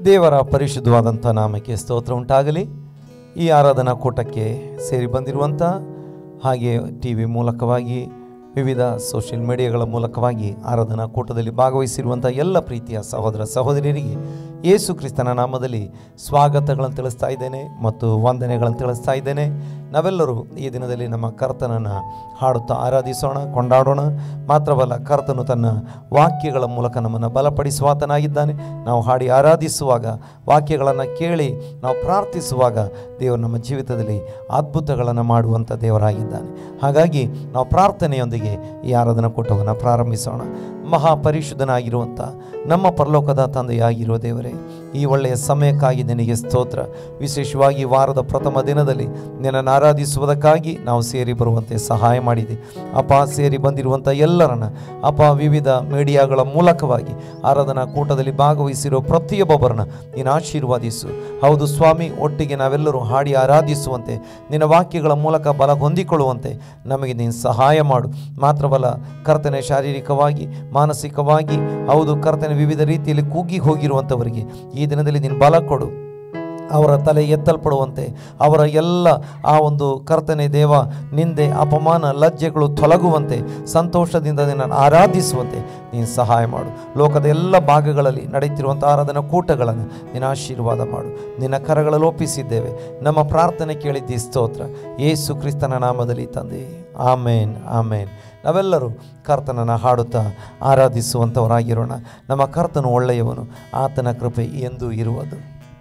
ದೇವರ ಪರಿಶುದ್ಧವಾದಂಥ ನಾಮಕ್ಕೆ ಸ್ತೋತ್ರ ಉಂಟಾಗಲಿ ಈ ಆರಾಧನಾ ಕೂಟಕ್ಕೆ ಸೇರಿ ಬಂದಿರುವಂಥ ಹಾಗೆ ಟಿ ವಿ ಮೂಲಕವಾಗಿ ವಿವಿಧ ಸೋಷಿಯಲ್ ಮೀಡಿಯಾಗಳ ಮೂಲಕವಾಗಿ ಆರಾಧನಾ ಕೂಟದಲ್ಲಿ ಭಾಗವಹಿಸಿರುವಂಥ ಎಲ್ಲ ಪ್ರೀತಿಯ ಸಹೋದರ ಸಹೋದರಿಯರಿಗೆ ಯೇಸು ಕ್ರಿಸ್ತನ ನಾಮದಲ್ಲಿ ಸ್ವಾಗತಗಳನ್ನು ತಿಳಿಸ್ತಾ ಇದ್ದೇನೆ ಮತ್ತು ವಂದನೆಗಳನ್ನು ತಿಳಿಸ್ತಾ ಇದ್ದೇನೆ ನಾವೆಲ್ಲರೂ ಈ ದಿನದಲ್ಲಿ ನಮ್ಮ ಕರ್ತನನ್ನು ಹಾಡುತ್ತಾ ಆರಾಧಿಸೋಣ ಕೊಂಡಾಡೋಣ ಮಾತ್ರವಲ್ಲ ಕರ್ತನು ತನ್ನ ವಾಕ್ಯಗಳ ಮೂಲಕ ನಮ್ಮನ್ನು ಬಲಪಡಿಸುವಾತನಾಗಿದ್ದಾನೆ ನಾವು ಹಾಡಿ ಆರಾಧಿಸುವಾಗ ವಾಕ್ಯಗಳನ್ನು ಕೇಳಿ ನಾವು ಪ್ರಾರ್ಥಿಸುವಾಗ ದೇವರು ನಮ್ಮ ಜೀವಿತದಲ್ಲಿ ಅದ್ಭುತಗಳನ್ನು ಮಾಡುವಂಥ ದೇವರಾಗಿದ್ದಾನೆ ಹಾಗಾಗಿ ನಾವು ಪ್ರಾರ್ಥನೆಯೊಂದಿಗೆ ಈ ಆರಾಧನಾ ಕೂಟವನ್ನು ಪ್ರಾರಂಭಿಸೋಣ ಮಹಾಪರಿಶುದ್ಧನಾಗಿರುವಂಥ ನಮ್ಮ ಪರಲೋಕದ ತಂದೆಯಾಗಿರುವ ದೇವರೇ ಈ ಒಳ್ಳೆಯ ಸಮಯಕ್ಕಾಗಿ ನಿನಗೆ ಸ್ತೋತ್ರ ವಿಶೇಷವಾಗಿ ವಾರದ ಪ್ರಥಮ ದಿನದಲ್ಲಿ ನಿನ್ನನ್ನು ಆರಾಧಿಸುವುದಕ್ಕಾಗಿ ನಾವು ಸೇರಿ ಬರುವಂತೆ ಸಹಾಯ ಮಾಡಿದೆ ಅಪ್ಪ ಸೇರಿ ಬಂದಿರುವಂಥ ಎಲ್ಲರನ್ನ ಅಪ್ಪ ವಿವಿಧ ಮೀಡಿಯಾಗಳ ಮೂಲಕವಾಗಿ ಆರಾಧನಾ ಕೂಟದಲ್ಲಿ ಭಾಗವಹಿಸಿರೋ ಪ್ರತಿಯೊಬ್ಬೊಬ್ಬರನ್ನ ನೀನು ಆಶೀರ್ವಾದಿಸು ಹೌದು ಸ್ವಾಮಿ ಒಟ್ಟಿಗೆ ನಾವೆಲ್ಲರೂ ಹಾಡಿ ಆರಾಧಿಸುವಂತೆ ನಿನ್ನ ವಾಕ್ಯಗಳ ಮೂಲಕ ಬಲ ಹೊಂದಿಕೊಳ್ಳುವಂತೆ ನಮಗೆ ನೀನು ಸಹಾಯ ಮಾಡು ಮಾತ್ರವಲ್ಲ ಕರ್ತನೆ ಶಾರೀರಿಕವಾಗಿ ಮಾನಸಿಕವಾಗಿ ಹೌದು ಕರ್ತನೆ ವಿವಿಧ ರೀತಿಯಲ್ಲಿ ಕುಗ್ಗಿ ಹೋಗಿರುವಂಥವರಿಗೆ ಈ ದಿನದಲ್ಲಿ ನೀನು ಬಲ ಕೊಡು ಅವರ ತಲೆ ಎತ್ತಲ್ಪಡುವಂತೆ ಅವರ ಎಲ್ಲ ಆ ಒಂದು ಕರ್ತನೆ ದೇವ ನಿಂದೆ ಅಪಮಾನ ಲಜ್ಜೆಗಳು ತೊಲಗುವಂತೆ ಸಂತೋಷದಿಂದ ನಿನ್ನನ್ನು ಆರಾಧಿಸುವಂತೆ ನೀನು ಸಹಾಯ ಮಾಡು ಲೋಕದ ಎಲ್ಲ ಭಾಗಗಳಲ್ಲಿ ನಡೆಯುತ್ತಿರುವಂಥ ಆರಾಧನಾ ಕೂಟಗಳನ್ನು ನಿನ್ನ ಆಶೀರ್ವಾದ ಮಾಡು ನಿನ್ನ ಕರಗಳಲ್ಲಿ ಒಪ್ಪಿಸಿದ್ದೇವೆ ನಮ್ಮ ಪ್ರಾರ್ಥನೆ ಕೇಳಿದ್ದಿ ಸ್ತೋತ್ರ ಯೇಸು ಕ್ರಿಸ್ತನ ನಾಮದಲ್ಲಿ ತಂದೆ ಆಮೇನ್ ಆಮೇನ್ ನಾವೆಲ್ಲರೂ ಕರ್ತನನ್ನು ಹಾಡುತ್ತಾ ಆರಾಧಿಸುವಂಥವರಾಗಿರೋಣ ನಮ್ಮ ಕರ್ತನು ಒಳ್ಳೆಯವನು ಆತನ ಕೃಪೆ ಎಂದೂ ಇರುವುದು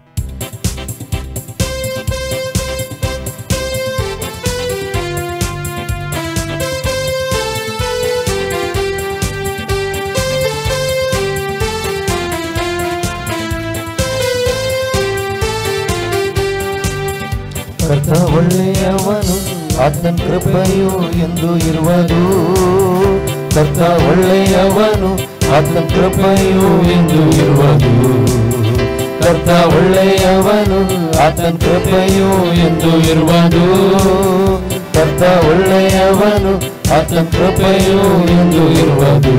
ಕರ್ತ ಒಳ್ಳೆಯವನು ಆತನ ಕೃಪೆಯು ಎಂದು ಇರುವುದು ಕರ್ತ ಒಳ್ಳೆಯವನು ಆತನ ಕೃಪೆಯು ಎಂದು ಇರುವುದು ಕರ್ತ ಒಳ್ಳೆಯವನು ಆತನ ಕೃಪೆಯು ಎಂದು ಇರುವುದು ಕರ್ತ ಒಳ್ಳೆಯವನು ಆತನ ಕೃಪೆಯು ಎಂದು ಇರುವುದು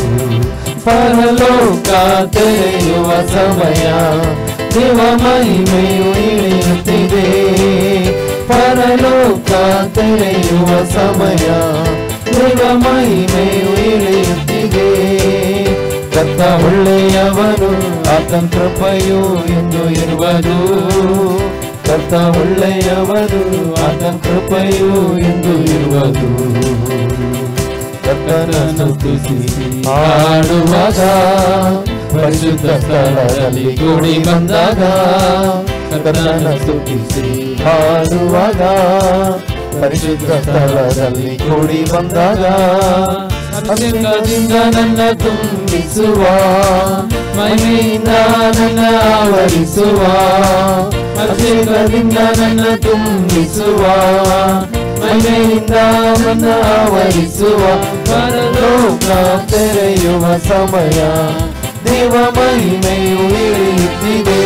ಪರಲೋಕ ತೆರೆಯುವ ಸಮಯ ದೇವ ಮಹಿಮೆಯು ಇಳಿಯುತ್ತಿದೆ ಪರಲೋಕ ತೆರೆಯುವ ಸಮಯ ದೇವ ಮಹಿಮೆಯು ಇಳಿಯುತ್ತಿದೆ ಕರ್ತ ಒಳ್ಳೆಯವನು ಆತನ ಕೃಪೆಯು ಎಂದು ಇರುವುದು ಕರ್ತ ಒಳ್ಳೆಯವನು ಆತನ ಕೃಪೆಯು ಎಂದು ಇರುವುದು ಕರ್ತನನ್ನು ಸ್ತುತಿಸಿ ಹಾಡುವಾಗ ಪರಿಶುದ್ಧ ಸ್ಥಳದಲ್ಲಿ ಕೂಡಿ ಬಂದಾಗ ಕರ್ತನ ಸ್ತುತಿಸಿ ಹಾಡುವಾಗ ಪರಿಶುದ್ಧ ಸ್ಥಳದಲ್ಲಿ ಕೂಡಿ ಬಂದಾಗ ಅಭಿಷೇಕದಿಂದ ನನ್ನ ತುಂಬಿಸುವ ಮಹಿಮೆಯಿಂದ ನನ್ನ ಆವರಿಸುವ ಅಭಿಷೇಕದಿಂದ ನನ್ನ ತುಂಬಿಸುವ ಮಹಿಮೆಯಿಂದ ನನ್ನ ಆವರಿಸುವ ಪರಲೋಕ ತೆರೆಯುವ ಸಮಯ ದೇವ ಮಹಿಮೆಯು ಇಳಿಯುತ್ತಿದೆ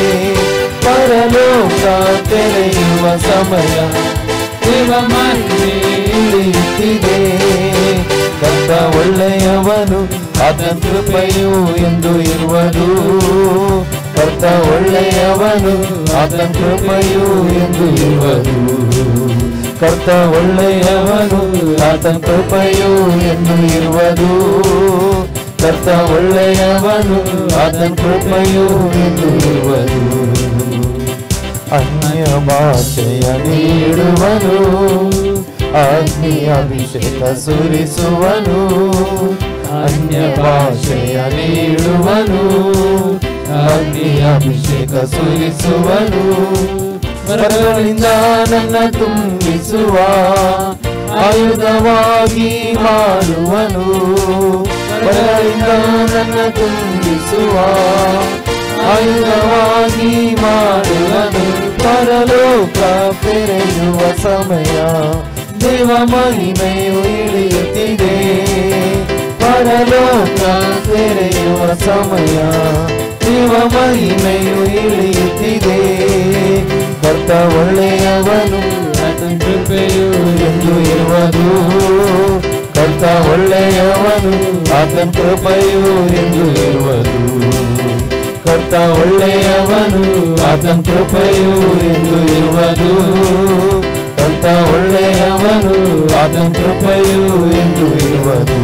ಪರಲೋಕ ತೆರೆಯುವ ಸಮಯ ದೇವ ಮಹಿಮೆ ಇಳಿಯುತ್ತಿದೆ ಕರ್ತ ಒಳ್ಳೆಯವನು ಆತನ ಕೃಪೆಯು ಎಂದು ಇರುವುದು ಕರ್ತ ಒಳ್ಳೆಯವನು ಆತನ ಕೃಪೆಯು ಎಂದು ಇರುವುದು ಕರ್ತ ಒಳ್ಳೆಯವನು ಆತನ ಕೃಪೆಯು ಎಂದು ಇರುವುದು ಕರ್ತ ಒಳ್ಳೆಯವನು ಆತನ ಕೃಪೆಯು ಎಂದು ಇರುವುದು ಅನ್ಯ ಭಾಷೆಯ ನೀಡುವನು ಅಗ್ನಿ ಅಭಿಷೇಕ ಸುರಿಸುವನು ಅನ್ಯ ಭಾಷೆಯ ನೀಡುವನು ಅಗ್ನಿ ಅಭಿಷೇಕ ಸುರಿಸುವನು ಮರಗಳಿಂದ ನನ್ನ ತುಂಬಿಸುವ ಆಯುಧವಾಗಿ ಮಾಡುವನು ಮರಗಳಿಂದ ನನ್ನ ತುಂಬಿಸುವ ಆಯುಧವಾಗಿ ಮಾಡುವನು ಪರಲೋಕ ತೆರೆಯುವ ಸಮಯ ದೇವ ಮಹಿಮೆಯು ಇಳಿಯುತ್ತಿದೆ ಪರಲೋಕ ತೆರೆಯುವ ಸಮಯ ದೇವ ಮಹಿಮೆಯು ಇಳಿಯುತ್ತಿದೆ ಕರ್ತ ಒಳ್ಳೆಯವನು ಆತನ ಕೃಪೆಯು ಎಂದು ಇರುವುದು ಕರ್ತ ಒಳ್ಳೆಯವನು ಆತನ ಕೃಪೆಯು ಎಂದು ಇರುವುದು ಕರ್ತ ಒಳ್ಳೆಯವನು ಆತನ ಕೃಪೆಯು ಎಂದು ಇರುವುದು ಕರ್ತ ಒಳ್ಳೆಯವನು ಆತನ ಕೃಪೆಯು ಎಂದು ಇರುವುದು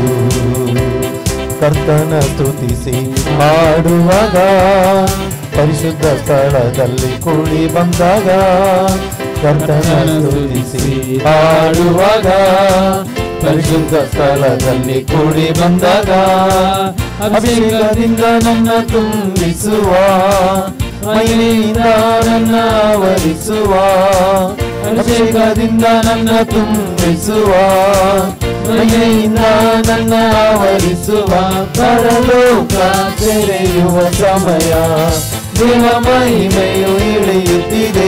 ಕರ್ತನ ಸ್ತುತಿಸಿ ಮಾಡುವಾಗ ಪರಿಶುದ್ಧ ಸ್ಥಳದಲ್ಲಿ ಕೂಡಿ ಬಂದಾಗ ಕರ್ತನ ಸ್ತುತಿಸಿ ಹಾಡುವಾಗ ಪರಿಶುದ್ಧ ಸ್ಥಳದಲ್ಲಿ ಕೂಡಿ ಬಂದಾಗ ಅಭಿಷೇಕದಿಂದ ನನ್ನ ತುಂಬಿಸುವ ಮಹಿಳೆಯಿಂದ ನನ್ನ ಆವರಿಸುವ ಅಭಿಷೇಕದಿಂದ ನನ್ನ ತುಂಬಿಸುವ ಮಹಿಳೆಯಿಂದ ನನ್ನ ಆವರಿಸುವ ಪರಲೋಕ ತೆರೆಯುವ ಸಮಯ ದೇವ ಮಹಿಮೆಯು ಇಳಿಯುತ್ತಿದೆ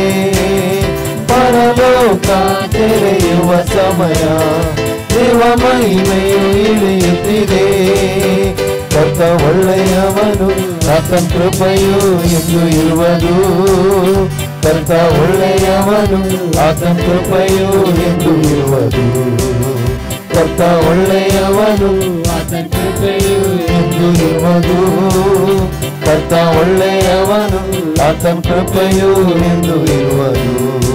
ಪರಲೋಕ ತೆರೆಯುವ ಸಮಯ ದೇವ ಮಹಿಮೆಯು ಇಳಿಯುತ್ತಿದೆ ಕರ್ತ ಒಳ್ಳೆಯವನು ಆತನ ಕೃಪೆಯು ಎಂದು ಇರುವುದು ಕರ್ತ ಒಳ್ಳೆಯವನು ಆತನ ಕೃಪೆಯು ಎಂದು ಇರುವುದು ಕರ್ತ ಒಳ್ಳೆಯವನು ಆತನ ಕೃಪೆಯು ಎಂದು ಇರುವುದು ಕರ್ತ ಒಳ್ಳೆಯವನು ಆತನ ಕೃಪೆಯು ಎಂದು ಇರುವುದು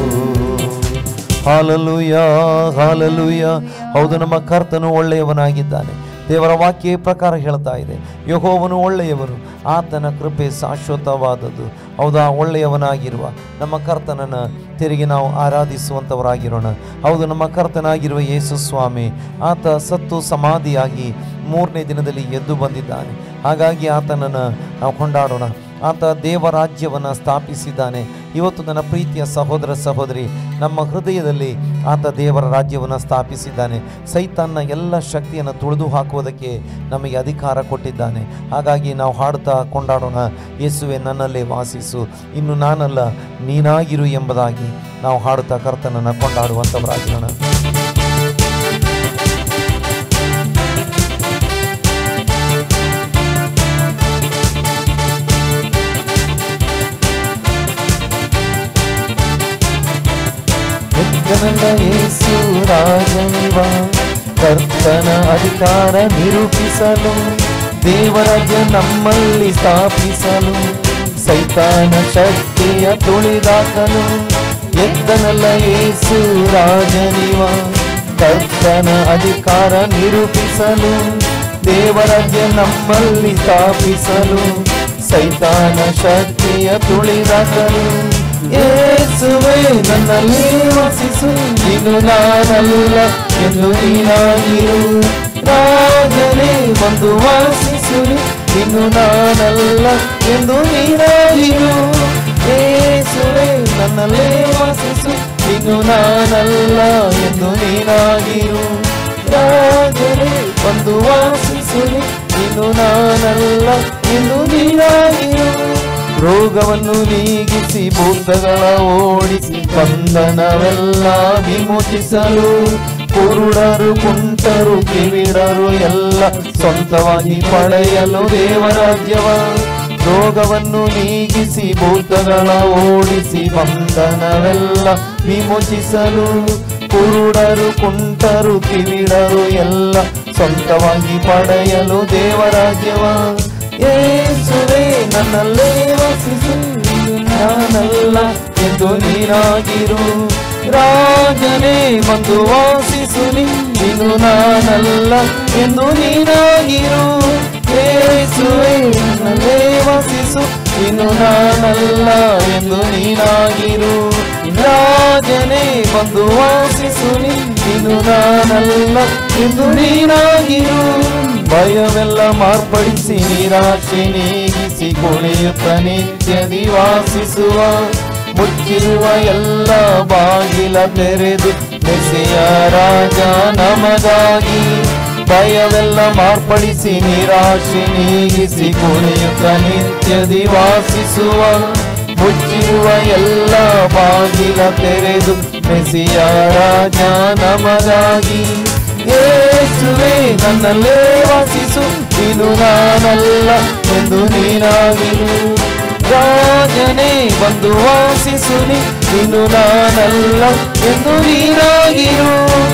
ಹಾಲಲುಯ ಹಾಲಲುಯ ಹೌದು ನಮ್ಮ ಕರ್ತನು ಒಳ್ಳೆಯವನಾಗಿದ್ದಾನೆ ದೇವರ ವಾಕ್ಯ ಈ ಪ್ರಕಾರ ಹೇಳ್ತಾ ಇದೆ ಯಹೋವನು ಒಳ್ಳೆಯವನು ಆತನ ಕೃಪೆ ಶಾಶ್ವತವಾದದ್ದು ಹೌದಾ ಒಳ್ಳೆಯವನಾಗಿರುವ ನಮ್ಮ ಕರ್ತನನ್ನು ತಿರುಗಿ ನಾವು ಆರಾಧಿಸುವಂಥವರಾಗಿರೋಣ ಹೌದು ನಮ್ಮ ಕರ್ತನಾಗಿರುವ ಯೇಸು ಸ್ವಾಮಿ ಆತ ಸತ್ತು ಸಮಾಧಿಯಾಗಿ ಮೂರನೇ ದಿನದಲ್ಲಿ ಎದ್ದು ಬಂದಿದ್ದಾನೆ ಹಾಗಾಗಿ ಆತನನ್ನು ನಾವು ಕೊಂಡಾಡೋಣ ಆತ ದೇವರಾಜ್ಯವನ್ನು ಸ್ಥಾಪಿಸಿದ್ದಾನೆ ಇವತ್ತು ನನ್ನ ಪ್ರೀತಿಯ ಸಹೋದರ ಸಹೋದರಿ ನಮ್ಮ ಹೃದಯದಲ್ಲಿ ಆತ ದೇವರ ರಾಜ್ಯವನ್ನು ಸ್ಥಾಪಿಸಿದ್ದಾನೆ ಸೈತಾನ್ನ ಎಲ್ಲ ಶಕ್ತಿಯನ್ನು ತುಳಿದು ಹಾಕುವುದಕ್ಕೆ ನಮಗೆ ಅಧಿಕಾರ ಕೊಟ್ಟಿದ್ದಾನೆ ಹಾಗಾಗಿ ನಾವು ಹಾಡುತ್ತಾ ಕೊಂಡಾಡೋಣ ಯೇಸುವೆ ನನ್ನಲ್ಲೇ ವಾಸಿಸು ಇನ್ನು ನಾನಲ್ಲ ನೀನಾಗಿರು ಎಂಬುದಾಗಿ ನಾವು ಹಾಡುತ್ತಾ ಕರ್ತನನ್ನು ಕೊಂಡಾಡುವಂಥವರಾಗಿರೋಣ ಎದ್ದನಲ್ಲ ಯೇಸು ರಾಜನಿವ ಕರ್ತನ ಅಧಿಕಾರ ನಿರೂಪಿಸಲು ದೇವರಾಜ್ಯ ನಮ್ಮಲ್ಲಿ ಸ್ಥಾಪಿಸಲು ಸೈತಾನ ಶಕ್ತಿಯ ತುಳಿದಾಕಲು ಎದ್ದನಲ್ಲ ಯೇಸು ರಾಜನಿವ ಕರ್ತನ ಅಧಿಕಾರ ನಿರೂಪಿಸಲು ದೇವರಾಜ್ಯ ನಮ್ಮಲ್ಲಿ ಸ್ಥಾಪಿಸಲು ಸೈತಾನ ಶಕ್ತಿಯ ತುಳಿದಾಕಲು ಯೇಸುವೆ ನನ್ನಲ್ಲಿ ವಾಸಿಸು ನೀನು ನಾನಲ್ಲ ಎಂದು ನೀನಾಗಿರು ರಾಜನೇ ಬಂದು ವಾಸಿಸು ನೀನು ನಾನಲ್ಲ ಎಂದು ನೀನಾಗಿರು ಯೇಸುವೆ ನನ್ನಲ್ಲೇ ವಾಸಿಸು ನೀನು ನಾನಲ್ಲ ಎಂದು ನೀನಾಗಿರು ರಾಜನೇ ಬಂದು ವಾಸಿಸು ನೀನು ನಾನಲ್ಲ ಎಂದು ನೀನಾಗಿರು ರೋಗವನ್ನು ನೀಗಿಸಿ ಭೂತಗಳ ಓಡಿಸಿ ಬಂಧನವೆಲ್ಲ ವಿಮೋಚಿಸಲು ಕುರುಡರು ಕುಂಟರು ಕಿವಿಡರು ಎಲ್ಲ ಸ್ವಂತವಾಗಿ ಪಡೆಯಲು ದೇವರಾಜ್ಯವ ರೋಗವನ್ನು ನೀಗಿಸಿ ಭೂತಗಳ ಓಡಿಸಿ ಬಂಧನವೆಲ್ಲ ವಿಮೋಚಿಸಲು ಕುರುಡರು ಕುಂಟರು ಕಿವಿಡರು ಎಲ್ಲ ಸ್ವಂತವಾಗಿ ಪಡೆಯಲು ದೇವರಾಜ್ಯವ ಯೇಸುವೆ ನನ್ನಲ್ಲೇ ವಾಸಿಸು ನಾನಲ್ಲ ಎಂದು ನೀನಾಗಿರು ರಾಜನೇ ಬಂದು ವಾಸಿಸು ನೀನು ನಾನಲ್ಲ ಎಂದು ನೀನಾಗಿರು ಯೇಸುವೆ ನನ್ನಲ್ಲೇ ವಾಸಿಸು ನೀನು ನಾನಲ್ಲ ಎಂದು ನೀನಾಗಿರು ರಾಜನೇ ಬಂದು ವಾಸಿಸು ನೀನು ನಾನಲ್ಲ ಎಂದು ನೀನಾಗಿರು ಭಯವೆಲ್ಲ ಮಾರ್ಪಡಿಸಿ ನಿರಾಶೆ ನೀಗಿಸಿ ಕುಣಿಯುತ್ತ ನಿತ್ಯದಿ ವಾಸಿಸುವ ಮುಚ್ಚಿರುವ ಎಲ್ಲ ಬಾಗಿಲ ತೆರೆದು ಮೆಸೆಯ ರಾಜ ನಮಗಾಗಿ ಭಯವೆಲ್ಲ ಮಾರ್ಪಡಿಸಿ ನಿರಾಶೆ ನೀಗಿಸಿ ಕುಣಿಯುತ್ತ ನಿತ್ಯದಿ ವಾಸಿಸುವ ಮುಚ್ಚಿರುವ ಎಲ್ಲ ಬಾಗಿಲ ತೆರೆದು ಮೆಸಿಯ ರಾಜ ನಮಗಾಗಿ ಯೇಸುವೆ ನನ್ನಲ್ಲೇ ವಾಸಿಸು ನೀನು ನಾನಲ್ಲ ಎಂದು ನೀನಾಗಿರು ರಾಜನೇ ಬಂದು ವಾಸಿಸು ನೀನು ನಾನಲ್ಲ ಎಂದು ನೀನಾಗಿರು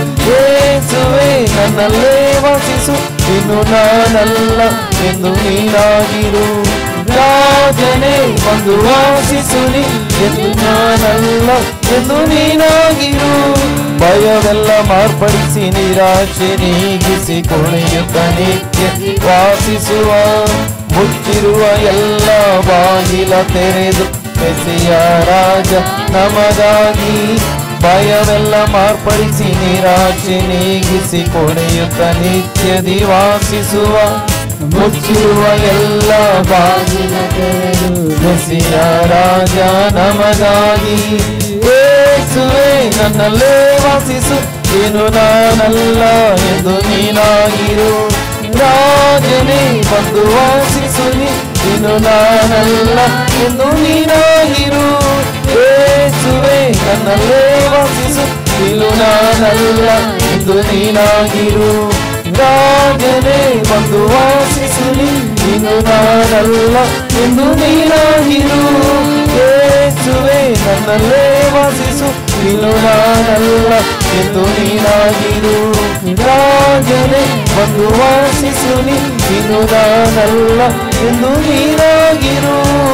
ಯೇಸುವೆ ನನ್ನಲ್ಲೇ ವಾಸಿಸು ನೀನು ನಾನಲ್ಲ ಎಂದು ನೀನಾಗಿರು ರಾಜನೇ ಬಂದು ವಾಸಿಸುನಿ ಎಂದು ನಾನಲ್ಲ ಎಂದು ನೀನಾಗಿರು ಭಯವೆಲ್ಲ ಮಾರ್ಪಡಿಸಿ ನಿರಾಶೆ ನೀಗಿಸಿ ಕುಣಿಯುತ್ತ ನಿತ್ಯ ವಾಸಿಸುವ ಮುಚ್ಚಿರುವ ಎಲ್ಲ ಬಾಗಿಲ ತೆರೆದು ಮೆಸಿಯ ರಾಜ ನಮಗಾಗಿ ಭಯವೆಲ್ಲ ಮಾರ್ಪಡಿಸಿ ನಿರಾಶೆ ನೀಗಿಸಿ ಕೊನೆಯುತ್ತ ನಿತ್ಯದಿ ವಾಸಿಸುವ ಮುಚ್ಚಿರುವ ಎಲ್ಲ ಬಾಗಿಲ ತೆರೆದು ಮೆಸಿಯ ರಾಜ ನಮಗಾಗಿ ಯೇಸುವೆ ನನ್ನಲ್ಲೇ ವಾಸಿಸು ಏನು ನಾನಲ್ಲ ಎಂದು ನೀನಾಗಿರು ರಾಜನೇ ಬಂದು ವಾಸಿಸು ನೀನು ನಾನಲ್ಲ ಎಂದು ನೀನಾಗಿರು ಯೇಸುವೆ ನನ್ನಲ್ಲೇ ವಾಸಿಸು ನೀನು ನಾನಲ್ಲ ಎಂದು ನೀನಾಗಿರು ರಾಜನೇ ಬಂದು ವಾಸಿಸು ನೀನು ನಾನಲ್ಲ ಎಂದು ನೀನಾಗಿರು ಯೇಸುವೆ ನನ್ನಲ್ಲೇ ವಾಸಿಸು ನೀನು ನಾನಲ್ಲ ಎಂದು ನೀನಾಗಿರು ರಾಜನೇ ಬಂದು ವಾಸಿಸು ನೀನು ನಾನಲ್ಲ ಎಂದು ನೀನಾಗಿರು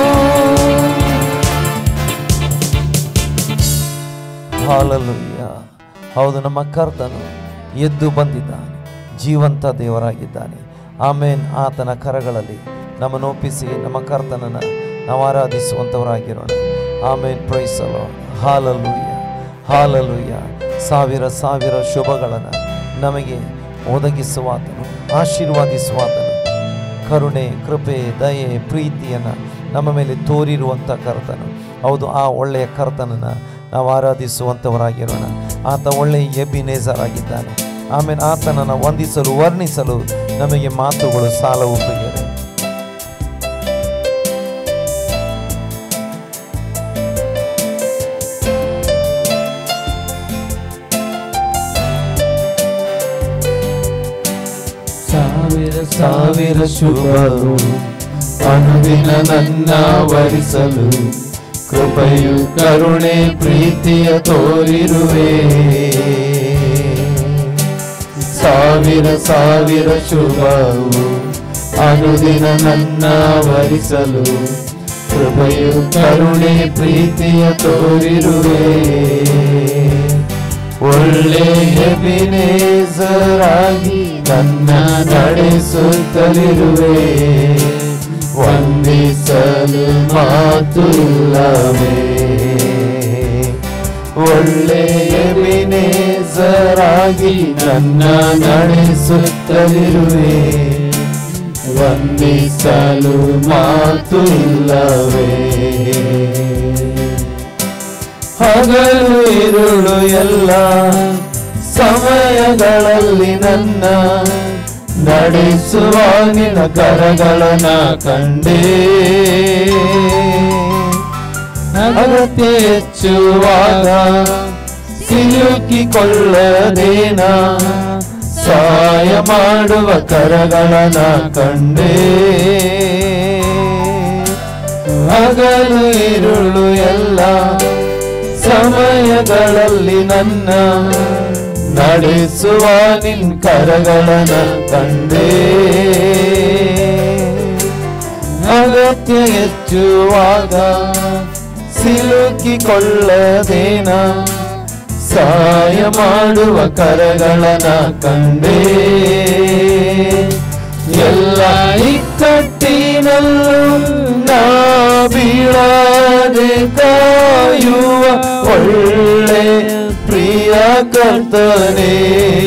ಹಾಲಲುಯ್ಯ ಹೌದು ನಮ್ಮ ಕರ್ತನು ಎದ್ದು ಬಂದಿದ್ದಾನೆ ಜೀವಂತ ದೇವರಾಗಿದ್ದಾನೆ ಆಮೇನ್ ಆತನ ಕರಗಳಲ್ಲಿ ನಮ್ಮನ್ನು ಒಪ್ಪಿಸಿ ನಮ್ಮ ಕರ್ತನನ್ನು ನಾವು ಆರಾಧಿಸುವಂಥವರಾಗಿರೋಣ ಆಮೇನ್ ಪ್ರೈಸಲು ಹಾಲಲುಯ್ಯ ಹಾಲಲುಯ್ಯ ಸಾವಿರ ಸಾವಿರ ಶುಭಗಳನ್ನು ನಮಗೆ ಒದಗಿಸುವಾತನು ಆಶೀರ್ವಾದಿಸುವಾತನು ಕರುಣೆ ಕೃಪೆ ದಯೆ ಪ್ರೀತಿಯನ್ನು ನಮ್ಮ ಮೇಲೆ ತೋರಿರುವಂಥ ಕರ್ತನು ಹೌದು ಆ ಒಳ್ಳೆಯ ಕರ್ತನನ್ನು ನಾವು ಆರಾಧಿಸುವಂಥವರಾಗಿರೋಣ ಆತ ಒಳ್ಳೆಯ ಎಬಿನೇಜರಾಗಿದ್ದಾನೆ ಆಮೇಲೆ ಆತನನ್ನು ವಂದಿಸಲು ವರ್ಣಿಸಲು ನಮಗೆ ಮಾತುಗಳು ಸಾಲವು ಪ್ರಿಯರೇ ಸಾವಿರ ಸಾವಿರ ಶುಭರು ಅನುದಿನ ನನ್ನ ವರಿಸಲು ಕೃಪೆಯು ಕರುಣೆ ಪ್ರೀತಿಯ ತೋರಿರುವೆ ಸಾವಿರ ಸಾವಿರ ಶುಭವು ಅನುದಿನ ನನ್ನ ವರಿಸಲು ಕೃಪೆಯು ಕರುಣೆ ಪ್ರೀತಿಯ ತೋರಿರುವೆ ಒಳ್ಳೆಯ ಬಿನೇಸರಾಗಿ ನನ್ನ ನಡೆಸುತ್ತಲಿರುವೆ ವಂದಿಸಲು ಮಾತು ಇಲ್ಲವೇ ಒಳ್ಳೆಯ ಬಿನೇಸರಾಗಿ ನನ್ನ ನಡೆಸುತ್ತಲಿರುವೆ ವಂದಿಸಲು ಮಾತು ಇಲ್ಲವೇ ಹಗಲು ಇರುಳು ಎಲ್ಲ ಸಮಯಗಳಲ್ಲಿ ನನ್ನ ನಡೆಸುವ ನಿನ್ನ ಕರಗಳನ ಕಂಡೇ ಅಗತ್ಯ ಹೆಚ್ಚುವಾಗ ಸಿಲುಕಿಕೊಳ್ಳದೇನ ಸಹಾಯ ಮಾಡುವ ಕರಗಳನ ಕಂಡೇ ಹಗಲು ಇರುಳು ಎಲ್ಲ ಸಮಯಗಳಲ್ಲಿ ನನ್ನ ನಡೆಸುವ ನಿನ್ ಕರಗಳನ ಕಂಡೇ ಅಗತ್ಯ ಹೆಚ್ಚುವಾಗ ಸಿಲುಕಿಕೊಳ್ಳದೇನ ಸಹಾಯ ಮಾಡುವ ಕರಗಳನ ಕಂಡೇ ಎಲ್ಲ ಇಕ್ಕಟ್ಟಿನಲ್ಲೂ ನಾ ಬೀಳದೆ ಕಾಯುವ ಒಳ್ಳೆ ಪ್ರಿಯ ಕರ್ತನೆ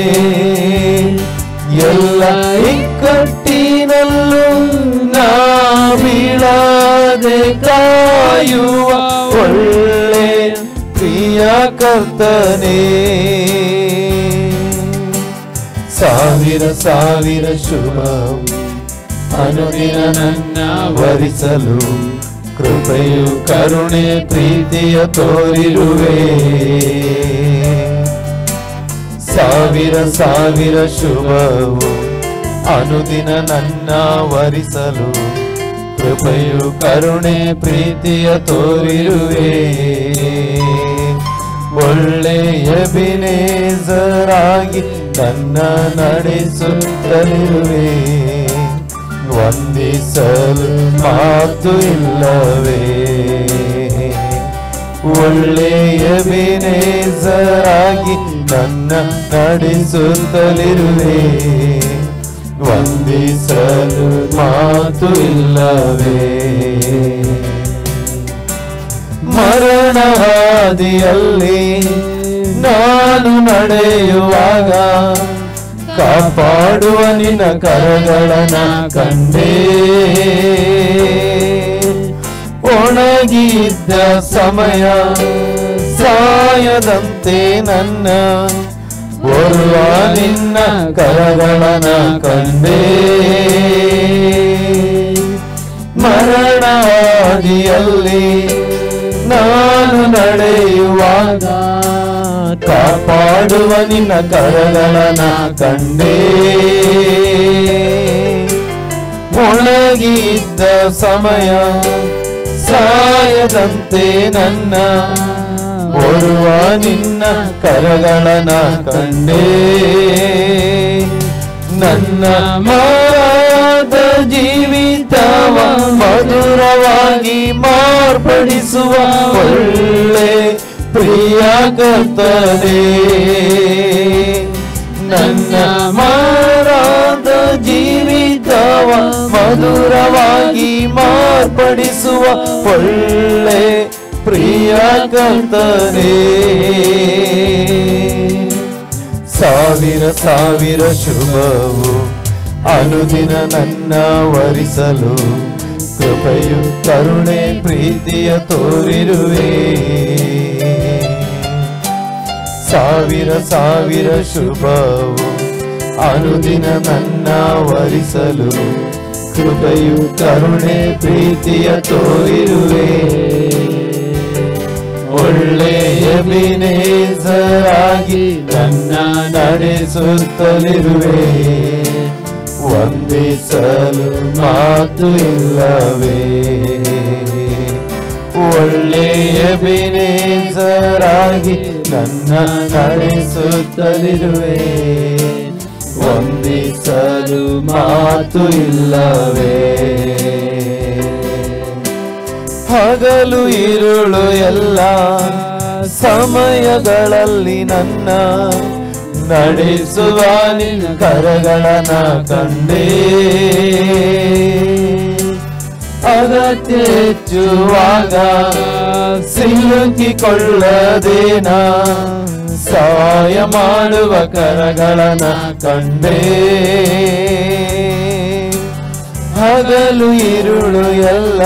ಎಲ್ಲ ಇಕ್ಕಟ್ಟಿನಲ್ಲೂ ನಾ ಬೀಳದೆ ಕಾಯುವ ಒಳ್ಳೆ ಪ್ರಿಯ ಕರ್ತನೆ ಸಾವಿರ ಸಾವಿರ ಶುಭ ಅನುದಿನ ನನ್ನ ವರಿಸಲು ಕೃಪೆಯು ಕರುಣೆ ಪ್ರೀತಿಯ ತೋರಿರುವೆ ಸಾವಿರ ಸಾವಿರ ಶುಭವು ಅನುದಿನ ನನ್ನ ವರಿಸಲು ಕೃಪೆಯು ಕರುಣೆ ಪ್ರೀತಿಯ ತೋರಿರುವೆ ಒಳ್ಳೆಯ ಬಿನೇಜರಾಗಿ ನನ್ನ ನಡೆಸುತ್ತಲಿರುವೆ ವಂದಿಸಲು ಮಾತು ಇಲ್ಲವೇ ಒಳ್ಳೆಯ ಬೇನೇಸರಾಗಿ ನನ್ನ ನಡೆಸುತ್ತಲಿರುವೆ ವಂದಿಸಲು ಮಾತು ಇಲ್ಲವೇ ಮರಣವಾದಿಯಲ್ಲಿ ನಾನು ನಡೆಯುವಾಗ ಕಾಪಾಡುವ ನಿನ್ನ ಕರಗಳನ ಕಂಡೇ ಒಣಗಿದ್ದ ಸಮಯ ಸಾಯದಂತೆ ನನ್ನ ಓರ್ವ ನಿನ್ನ ಕರಗಳನ ಕಂಡೇ ಮರಣಾದಿಯಲ್ಲಿ ನಾನು ನಡೆಯುವಾಗ ಕಾಪಾಡುವ ನಿನ್ನ ಕರಗಳನ ಕಂಡೇ ಒಣಗಿದ್ದ ಸಮಯ ಸಾಯದಂತೆ ನನ್ನ ಓಡುವ ನಿನ್ನ ಕರಗಳನ ಕಂಡೇ ನನ್ನ ಮಾದ ಜೀವಿತವ ಮಧುರವಾಗಿ ಮಾರ್ಪಡಿಸುವ ಒಳ್ಳೆ ಪ್ರಿಯ ಕರ್ತನೆ ನನ್ನ ಮಾರಾದ ಜೀವಿತವ ಮಧುರವಾಗಿ ಮಾರ್ಪಡಿಸುವ ಒಳ್ಳೆ ಪ್ರಿಯ ಕರ್ತನೆ ಸಾವಿರ ಸಾವಿರ ಶುಭವು ಅನುದಿನ ನನ್ನ ವರಿಸಲು ಕೃಪೆಯು ಕರುಣೆ ಪ್ರೀತಿಯ ತೋರಿರುವೆ ಸಾವಿರ ಸಾವಿರ ಶುಭವು ಅನುದಿನ ನನ್ನ ವರಿಸಲು ಕೃಪೆಯು ಕರುಣೆ ಪ್ರೀತಿಯ ತೋರಿರುವೆ ಒಳ್ಳೆಯ ಬಿನೇಸರಾಗಿ ನನ್ನ ನಡೆಸುತ್ತಲಿರುವೆ ವಂದಿಸಲು ಮಾತು ಇಲ್ಲವೇ ಒಳ್ಳೆಯ ಬಿನೇಸರಾಗಿ ನನ್ನ ನಡೆಸುತ್ತಲಿರುವೆ ವಂದಿಸಲು ಮಾತು ಇಲ್ಲವೇ ಹಗಲು ಇರುಳು ಎಲ್ಲ ಸಮಯಗಳಲ್ಲಿ ನನ್ನ ನಡೆಸುವ ನಿನ್ನ ಕರಗಳನ ಕಂಡೇ ಅಗತ್ಯ ಹೆಚ್ಚುವಾಗ ಸಿಲುಕಿಕೊಳ್ಳದೇನ ಸಹಾಯ ಮಾಡುವ ಕರಗಳನ ಕಂಡೇ ಹಗಲು ಇರುಳು ಎಲ್ಲ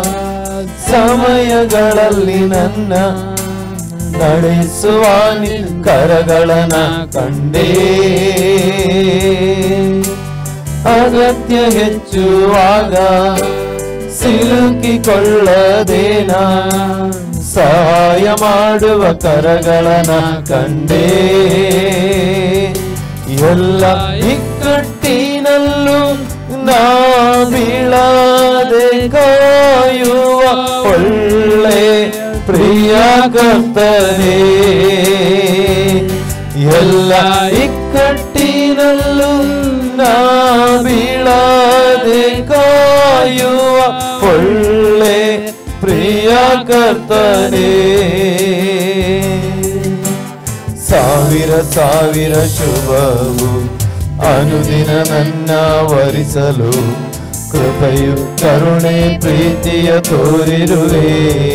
ಸಮಯಗಳಲ್ಲಿ ನನ್ನ ನಡೆಸುವ ನಿನ್ ಕರಗಳನ ಕಂಡೇ ಅಗತ್ಯ ಹೆಚ್ಚುವಾಗ ಸಿಲುಕಿಕೊಳ್ಳದೇನ ಸಹಾಯ ಮಾಡುವ ಕರಗಳನ ಕಂಡೇ ಎಲ್ಲ ಇಕ್ಕಟ್ಟಿನಲ್ಲೂ ನಾ ಬೀಳದೆ ಕಾಯುವ ಒಳ್ಳೆ ಪ್ರಿಯ ಕರ್ತನೆ ಎಲ್ಲ ಇಕ್ಕಟ್ಟಿನಲ್ಲೂ ನಾ ಬೀಳದೆ ಕಾಯುವ ಒಳ್ಳೆ ಪ್ರಿಯ ಕರ್ತನೆ ಸಾವಿರ ಸಾವಿರ ಶುಭವು ಅನುದಿನ ನನ್ನ ವರಿಸಲು ಕೃಪೆಯು ಕರುಣೆ ಪ್ರೀತಿಯ ತೋರಿರುವೆ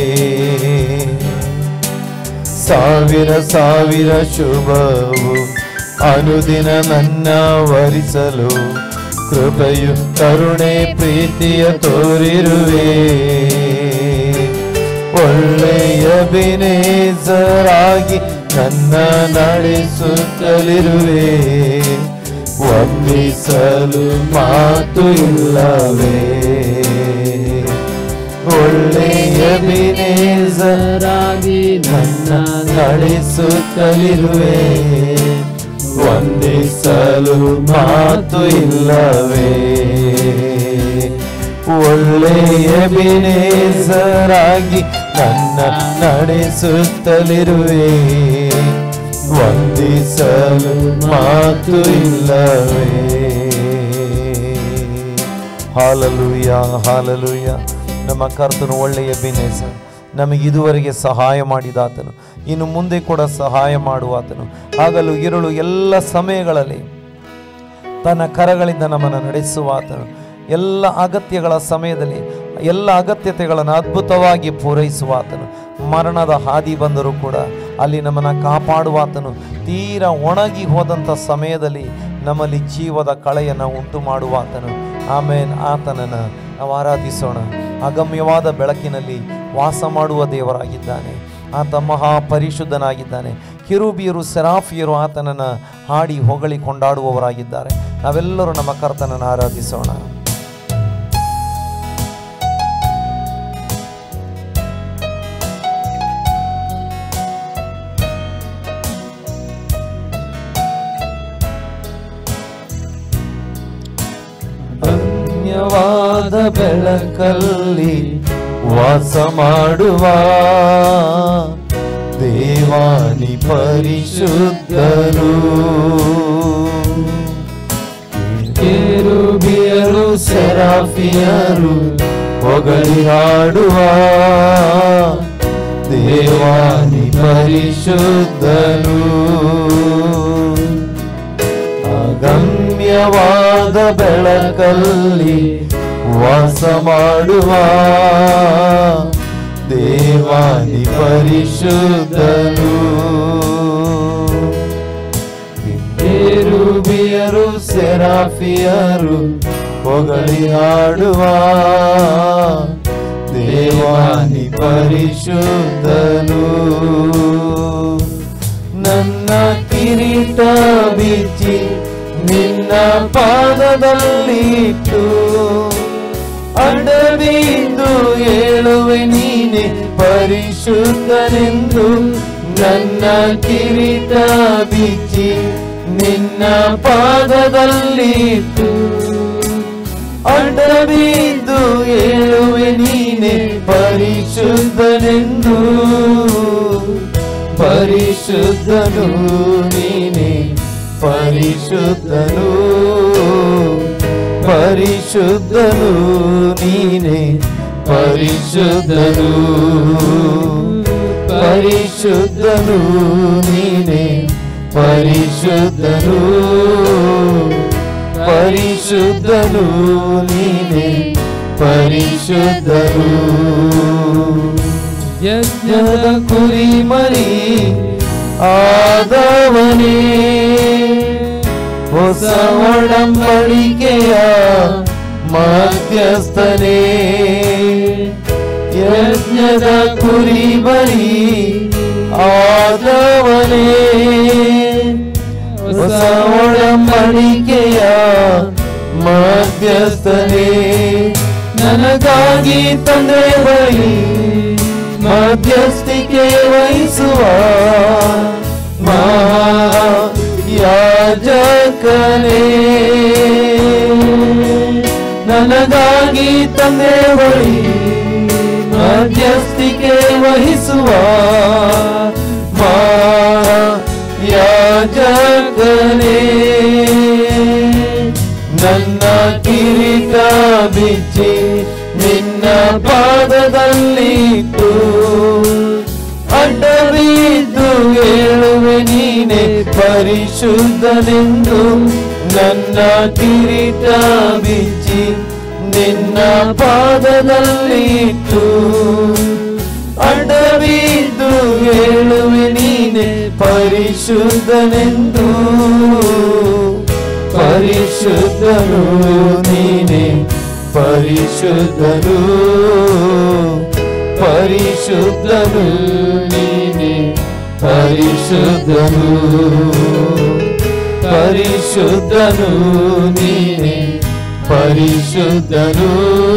ಸಾವಿರ ಸಾವಿರ ಶುಭವು ಅನುದಿನ ನನ್ನ ವರಿಸಲು ಕೃಪೆಯು ಕರುಣೆ ಪ್ರೀತಿಯ ತೋರಿರುವೆ ಒಳ್ಳೆಯ ಬಿನೇಸರಾಗಿ ನನ್ನ ನಡೆಸುತ್ತಲಿರುವೆ ವಂದಿಸಲು ಮಾತು ಇಲ್ಲವೇ ಒಳ್ಳೆಯ ಬಿನೇಸರಾಗಿ ನನ್ನ ನಡೆಸುತ್ತಲಿರುವೆ ವಂದಿಸಲು ಮಾತು ಇಲ್ಲವೇ ಒಳ್ಳೆಯ ಬಿನೇಸರಾಗಿ ನನ್ನ ನಡೆಸುತ್ತಲಿರುವೆ ವಂದಿಸಲು ಮಾತು ಇಲ್ಲವೇ ಹಾಲಲುಯ ಹಾಲಲುಯ ನಮ್ಮ ಕರ್ತನು ಒಳ್ಳೆಯ ಬಿನೇಸ ನಮಗೆ ಇದುವರೆಗೆ ಸಹಾಯ ಮಾಡಿದಾತನು ಇನ್ನು ಮುಂದೆ ಕೂಡ ಸಹಾಯ ಮಾಡುವಾತನು ಆಗಲು ಇರುಳು ಎಲ್ಲ ಸಮಯಗಳಲ್ಲಿ ತನ್ನ ಕರಗಳಿಂದ ನಮ್ಮನ್ನು ನಡೆಸುವಾತನು ಎಲ್ಲ ಅಗತ್ಯಗಳ ಸಮಯದಲ್ಲಿ ಎಲ್ಲ ಅಗತ್ಯತೆಗಳನ್ನು ಅದ್ಭುತವಾಗಿ ಪೂರೈಸುವಾತನು ಮರಣದ ಹಾದಿ ಬಂದರೂ ಕೂಡ ಅಲ್ಲಿ ನಮ್ಮನ್ನು ಕಾಪಾಡುವಾತನು ತೀರ ಒಣಗಿ ಹೋದಂಥ ಸಮಯದಲ್ಲಿ ನಮ್ಮಲ್ಲಿ ಜೀವದ ಕಳೆಯನ್ನು ಉಂಟು ಮಾಡುವಾತನು ಆಮೇಲೆ ಆತನನ್ನು ನಾವು ಆರಾಧಿಸೋಣ ಅಗಮ್ಯವಾದ ಬೆಳಕಿನಲ್ಲಿ ವಾಸ ಮಾಡುವ ದೇವರಾಗಿದ್ದಾನೆ ಆತ ಮಹಾ ಪರಿಶುದ್ಧನಾಗಿದ್ದಾನೆ ಕಿರುಬಿಯರು ಸೆರಾಫಿಯರು ಆತನನ್ನು ಹಾಡಿ ಹೊಗಳಿ ಕೊಂಡಾಡುವವರಾಗಿದ್ದಾರೆ ನಾವೆಲ್ಲರೂ ನಮ್ಮ ಕರ್ತನನ್ನು ಆರಾಧಿಸೋಣ ಧನ್ಯವಾದ ಬೆಳಕಲ್ಲಿ ವಾಸ ಮಾಡುವ ದೇವಾನಿ ಪರಿಶುದ್ಧರು ಕೆರುಬಿಯರು ಸೆರಾಫಿಯರು ಹೊಗಳಿ ಹಾಡುವ ದೇವಾನಿ ಪರಿಶುದ್ಧರು ಅಗಮ್ಯವಾದ ಬೆಳಕಲ್ಲಿ ವಾಸ ಮಾಡುವ ದೇವಾನಿ ಪರಿಶುದ್ಧನು ಬೇರುಬಿಯರು ಸೆರಾಫಿಯರು ಹೊಗಳಿ ಹಾಡುವ ದೇವಾನಿ ಪರಿಶುದ್ಧನು ನನ್ನ ಕಿರೀಟ ಬಿಚ್ಚಿ ನಿನ್ನ ಪಾದದಲ್ಲಿಟ್ಟು ಅಡಬಿದ್ದು ಹೇಳುವೆ ನೀನೆ ಪರಿಶುದ್ಧನೆಂದು ನನ್ನ ಕಿರೀಟ ಬಿಚ್ಚಿ ನಿನ್ನ ಪಾದದಲ್ಲಿಟ್ಟು ಅಡ್ಡಬಿದ್ದು ಹೇಳುವೆ ನೀನೆ ಪರಿಶುದ್ಧನೆಂದು ಪರಿಶುದ್ಧನು ನೀನೆ ಪರಿಶುದ್ಧನು ಪರಿಶುದ್ಧನು ನೀನೆ ಪರಿಶುದ್ಧನು ಪರಿಶುದ್ಧನು ನೀನೆ ಪರಿಶುದ್ಧನು ಪರಿಶುದ್ಧನು ನೀನೆ ಪರಿಶುದ್ಧನು ಯಜ್ಞದ ಕುರಿ ಮರಿ ಆದವನೇ ಹೊಸ ಒಡಂಬಡಿಕೆಯ ಮಧ್ಯಸ್ಥನೇ ಯಜ್ಞದ ಕುರಿ ಬರಿ ಆದವನೇ ಹೊಸ ಒಡಂಬಡಿಕೆಯ ಮಧ್ಯಸ್ಥನೇ ನನಗಾಗಿ ತಂದೆ ಬಳಿ ಮಧ್ಯಸ್ಥಿಕೆ ವಹಿಸುವ ಯಾಜಕನೇ ನನಗಾಗಿ ತಂದೆ ಬಳಿ ಮಧ್ಯಸ್ಥಿಕೆ ವಹಿಸುವ ಯಾಜಕನೇ ನನ್ನ ಕಿರೀಟ ಬಿಚ್ಚಿ ನಿನ್ನ ಪಾದದಲ್ಲಿಟ್ಟು ಅಡ್ಡಬಿದ್ದು ಹೇಳುವೆ ನೀನೆ ಪರಿಶುದ್ಧನೆಂದು ನನ್ನ ಕಿರೀಟ ಬಿಚ್ಚಿ ನಿನ್ನ ಪಾದದಲ್ಲಿಟ್ಟು ಅಡ್ಡಬಿದ್ದು ಹೇಳುವೆ ನೀನೆ ಪರಿಶುದ್ಧನೆಂದು ಪರಿಶುದ್ಧನು ನೀನೆ ಪರಿಶುದ್ಧನು ಪರಿಶುದ್ಧನು ನೀನೆ ಪರಿಶುದ್ಧನು ಪರಿಶುದ್ಧನು ನೀನೆ ಪರಿಶುದ್ಧನು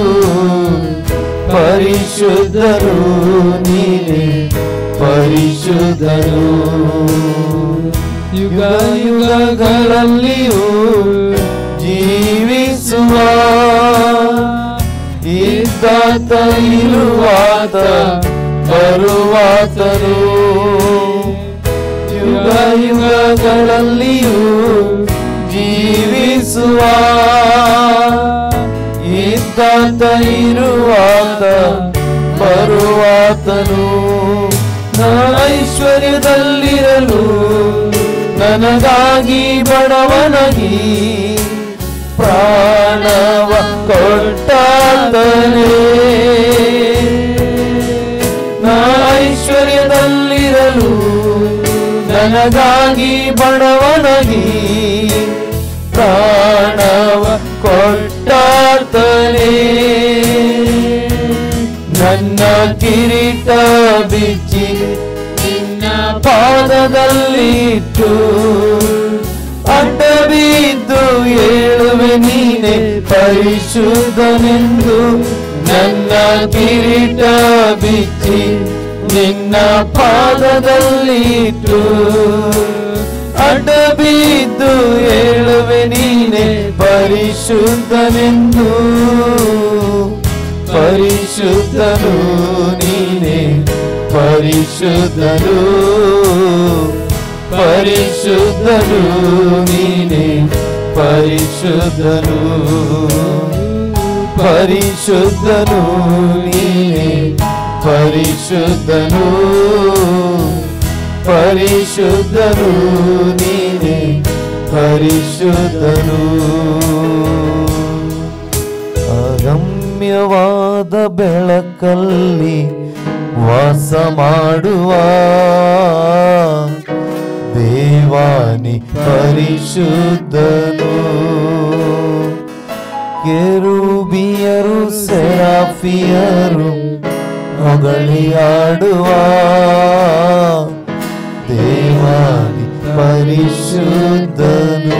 ಪರಿಶುದ್ಧನು ನೀನೆ ಪರಿಶುದ್ಧನು ಯುಗ ಯುಗಗಳಲ್ಲಿಯೂ ಜೀವಿಸುವ ಇದ್ದಾತ ಇರುವಾತ ಬರುವಾತನು ಯುಗ ಯುಗಗಳಲ್ಲಿಯೂ ಜೀವಿಸುವ ಅಂತ ಇರುವಾತ ಬರುವಾತನು ನಾ ಐಶ್ವರ್ಯದಲ್ಲಿರಲು ನನಗಾಗಿ ಬಡವನಾಗಿ ಪ್ರಾಣವ ಕೊಟ್ಟಾತನೇ ನಾ ಐಶ್ವರ್ಯದಲ್ಲಿರಲು ನನಗಾಗಿ ಬಡವನಾಗಿ ಪ್ರಾಣವ ಕೊಟ್ಟಾತನೇ ನನ್ನ ಕಿರೀಟ ಬಿಚ್ಚಿ ನಿನ್ನ ಪಾದದಲ್ಲಿಟ್ಟು ಅಡ್ಡ ಬಿದ್ದು ಏಳುವೆ ನೀನೆ ಪರಿಶುದ್ಧನೆಂದು ನನ್ನ ಕಿರೀಟ ಬಿಚ್ಚಿ ನಿನ್ನ ಪಾದದಲ್ಲಿಟ್ಟು ಅಡ್ಡ ಬಿದ್ದು ಏಳುವೆ ನೀನೆ ಪರಿಶುದ್ಧನೆಂದು ಪರಿಶುದ್ಧನು ನೀನೆ ಪರಿಶುದ್ಧನು ಪರಿಶುದ್ಧನು ನೀನೆ ಪರಿಶುದ್ಧನು ಪರಿಶುದ್ಧನು ನೀನೆ ಪರಿಶುದ್ಧನು ಪರಿಶುದ್ಧನು ನೀನೆ ಪರಿಶುದ್ಧನು ಅಗಮ್ಯವಾದ ಬೆಳಕಲ್ಲಿ ವಾಸ ಮಾಡುವ ದೇವಾನಿ ಪರಿಶುದ್ಧನು ಕೆರುಬಿಯರು ಸೆರಾಫಿಯರು ಹೊಗಳಿಯಾಡುವ ದೇವಾನಿ ಪರಿಶುದ್ಧನು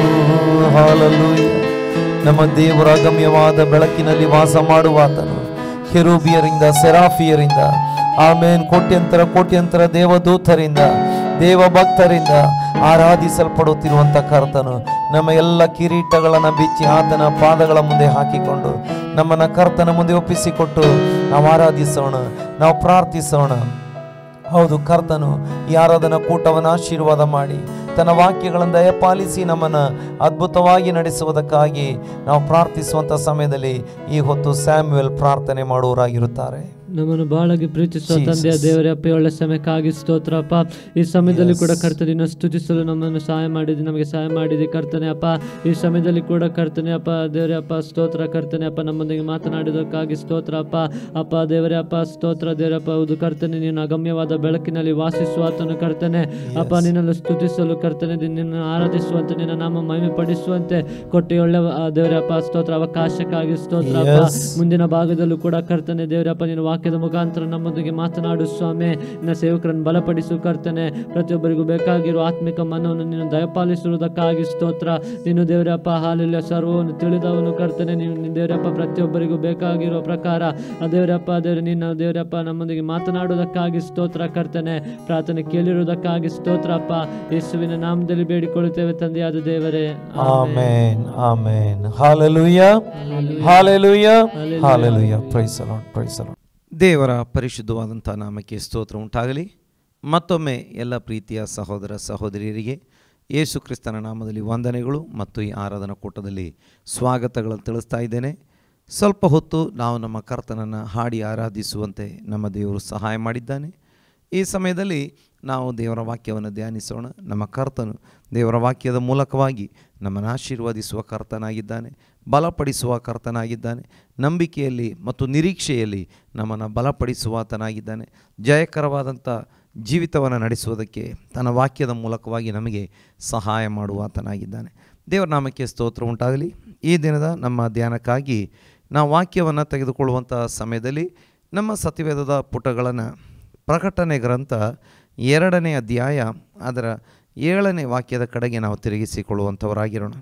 ಹಾಲಲೂಯ ನಮ್ಮ ದೇವರ ಅಗಮ್ಯವಾದ ಬೆಳಕಿನಲ್ಲಿ ವಾಸ ಮಾಡುವಾತನು ಕೆರೂಬಿಯರಿಂದ ಸೆರಾಫಿಯರಿಂದ ಆಮೇನ್ ಕೋಟ್ಯಂತರ ಕೋಟ್ಯಂತರ ದೇವದೂತರಿಂದ ದೇವಭಕ್ತರಿಂದ ಆರಾಧಿಸಲ್ಪಡುತ್ತಿರುವಂಥ ಕರ್ತನು ನಮ್ಮ ಎಲ್ಲ ಕಿರೀಟಗಳನ್ನು ಬಿಚ್ಚಿ ಆತನ ಪಾದಗಳ ಮುಂದೆ ಹಾಕಿಕೊಂಡು ನಮ್ಮನ್ನ ಕರ್ತನ ಮುಂದೆ ಒಪ್ಪಿಸಿಕೊಟ್ಟು ನಾವು ಆರಾಧಿಸೋಣ ನಾವು ಪ್ರಾರ್ಥಿಸೋಣ ಹೌದು ಕರ್ತನು ಈ ಆರಾಧನಾ ಕೂಟವನ್ನು ಆಶೀರ್ವಾದ ಮಾಡಿ ತನ್ನ ವಾಕ್ಯಗಳನ್ನು ದಯಪಾಲಿಸಿ ನಮ್ಮನ್ನು ಅದ್ಭುತವಾಗಿ ನಡೆಸುವುದಕ್ಕಾಗಿ ನಾವು ಪ್ರಾರ್ಥಿಸುವಂಥ ಸಮಯದಲ್ಲಿ ಈ ಹೊತ್ತು ಸ್ಯಾಮ್ಯುವೆಲ್ ಪ್ರಾರ್ಥನೆ ಮಾಡುವವರಾಗಿರುತ್ತಾರೆ ನಮ್ಮನ್ನು ಬಹಳಾಗಿ ಪ್ರೀತಿಸುವ Jesus. ತಂದೆಯ ದೇವರೇ ಅಪ್ಪ ಒಳ್ಳೆ ಸಮಯಕ್ಕಾಗಿ ಸ್ತೋತ್ರಪ್ಪ ಈ ಸಮಯದಲ್ಲಿ ಕೂಡ ಕರ್ತನಿನ ಸ್ತುತಿಸಲು ನಮ್ಮನ್ನು ಸಹಾಯ ಮಾಡಿದೆ ನಮಗೆ ಸಹಾಯ ಮಾಡಿದೆ ಕರ್ತನೆ ಅಪ್ಪ ಈ ಸಮಯದಲ್ಲಿ ಕೂಡ ಕರ್ತನೆ ಅಪ್ಪ ದೇವರೇ ಅಪ್ಪ ಸ್ತೋತ್ರ ಕರ್ತನೆ ಅಪ್ಪ ನಮ್ಮೊಂದಿಗೆ ಮಾತನಾಡಿದಕ್ಕಾಗಿ ಸ್ತೋತ್ರ ಅಪ್ಪ ಅಪ್ಪ ದೇವರೇ ಅಪ್ಪ ಸ್ತೋತ್ರ ದೇವರಪ್ಪ ಹೌದು ಕರ್ತನೆ ನೀನು ಅಗಮ್ಯವಾದ ಬೆಳಕಿನಲ್ಲಿ ವಾಸಿಸುವಾತನು ಕರ್ತನೆ ಅಪ್ಪ ನಿನ್ನನ್ನು ಸ್ತುತಿಸಲು ಕರ್ತನೆ ನಿನ್ನನ್ನು ಆರಾಧಿಸುವಂತೆ ನಿನ್ನ ನಾಮ ಮಹಿಮೆ ಪಡಿಸುವಂತೆ ಕೊಟ್ಟು ಒಳ್ಳೆ ಆ, ದೇವರೇ ಅಪ್ಪ ಸ್ತೋತ್ರ ಅವಕಾಶಕ್ಕಾಗಿ ಸ್ತೋತ್ರ ಅಪ್ಪ Yes. ಮುಂದಿನ ಭಾಗದಲ್ಲೂ ಕೂಡ ಕರ್ತನೆ ದೇವರಪ್ಪ ನಿನ್ನ ವಾಕ್ಯದ ಮುಖಾಂತರ ನಮ್ಮೊಂದಿಗೆ ಮಾತನಾಡು ಸ್ವಾಮಿ ನಿನ್ನ ಸೇವಕರನ್ನು ಬಲಪಡಿಸು ಕರ್ತನೆ ಪ್ರತಿಯೊಬ್ಬರಿಗೂ ಬೇಕಾಗಿರುವ ಆತ್ಮಿಕ ಮನವನ್ನು ನೀನು ದಯಪಾಲಿಸಿರುವುದಕ್ಕಾಗಿ ಸ್ತೋತ್ರ ನೀನು ದೇವರಪ್ಪ ಹಾಲಿಲ್ಲ ಸರ್ವವನ್ನು ತಿಳಿದವನು ಕರ್ತನೆ ನೀನು ನಿನ್ನ ದೇವರಪ್ಪ ಪ್ರತಿಯೊಬ್ಬರಿಗೂ ಬೇಕಾಗಿರುವ ಪ್ರಕಾರ ಆ ದೇವರಪ್ಪ ದೇವರ ನಿನ್ನ ದೇವರಪ್ಪ ನಮ್ಮೊಂದಿಗೆ ಮಾತನಾಡುವುದಕ್ಕಾಗಿ ಸ್ತೋತ್ರ ಕರ್ತನೆ ಪ್ರಾರ್ಥನೆ ಕೇಳಿರುವುದಕ್ಕಾಗಿ ಸ್ತೋತ್ರ ಅಪ್ಪ ಯೇಸುವಿನ ನಾಮದಲ್ಲಿ ಬೇಡಿಕೊಳ್ಳುತ್ತೇವೆ ತಂದೆಯಾದ ದೇವರೇ amen amen hallelujah hallelujah hallelujah praise a lot praise a lot ದೇವರ ಪರಿಶುದ್ಧವಾದಂಥ ನಾಮಕ್ಕೆ ಸ್ತೋತ್ರ ಉಂಟಾಗಲಿ ಮತ್ತೊಮ್ಮೆ ಎಲ್ಲ ಪ್ರೀತಿಯ ಸಹೋದರ ಸಹೋದರಿಯರಿಗೆ ಯೇಸು ಕ್ರಿಸ್ತನ ನಾಮದಲ್ಲಿ ವಂದನೆಗಳು ಮತ್ತು ಈ ಆರಾಧನಾ ಕೂಟದಲ್ಲಿ ಸ್ವಾಗತಗಳನ್ನು ತಿಳಿಸ್ತಾ ಇದ್ದೇನೆ ಸ್ವಲ್ಪ ಹೊತ್ತು ನಾವು ನಮ್ಮ ಕರ್ತನನ್ನು ಹಾಡಿ ಆರಾಧಿಸುವಂತೆ ನಮ್ಮ ದೇವರು ಸಹಾಯ ಮಾಡಿದ್ದಾನೆ ಈ ಸಮಯದಲ್ಲಿ ನಾವು ದೇವರ ವಾಕ್ಯವನ್ನು ಧ್ಯಾನಿಸೋಣ ನಮ್ಮ ಕರ್ತನು ದೇವರ ವಾಕ್ಯದ ಮೂಲಕವಾಗಿ ನಮ್ಮನ್ನು ಆಶೀರ್ವದಿಸುವ ಕರ್ತನಾಗಿದ್ದಾನೆ ಬಲಪಡಿಸುವ ಕರ್ತನಾಗಿದ್ದಾನೆ ನಂಬಿಕೆಯಲ್ಲಿ ಮತ್ತು ನಿರೀಕ್ಷೆಯಲ್ಲಿ ನಮ್ಮನ್ನು ಬಲಪಡಿಸುವಾತನಾಗಿದ್ದಾನೆ ಜಯಕರವಾದಂಥ ಜೀವಿತವನ್ನು ನಡೆಸುವುದಕ್ಕೆ ತನ್ನ ವಾಕ್ಯದ ಮೂಲಕವಾಗಿ ನಮಗೆ ಸಹಾಯ ಮಾಡುವಾತನಾಗಿದ್ದಾನೆ ದೇವರ ನಾಮಕ್ಕೆ ಸ್ತೋತ್ರ ಉಂಟಾಗಲಿ ಈ ದಿನದ ನಮ್ಮ ಧ್ಯಾನಕ್ಕಾಗಿ ನಾವು ವಾಕ್ಯವನ್ನು ತೆಗೆದುಕೊಳ್ಳುವಂಥ ಸಮಯದಲ್ಲಿ ನಮ್ಮ ಸತ್ಯವೇದದ ಪುಟಗಳನ್ನು ಪ್ರಕಟಣೆ ಗ್ರಂಥ ಎರಡನೇ ಅಧ್ಯಾಯ ಅದರ ಏಳನೇ ವಾಕ್ಯದ ಕಡೆಗೆ ನಾವು ತಿರುಗಿಸಿಕೊಳ್ಳುವಂಥವರಾಗಿರೋಣ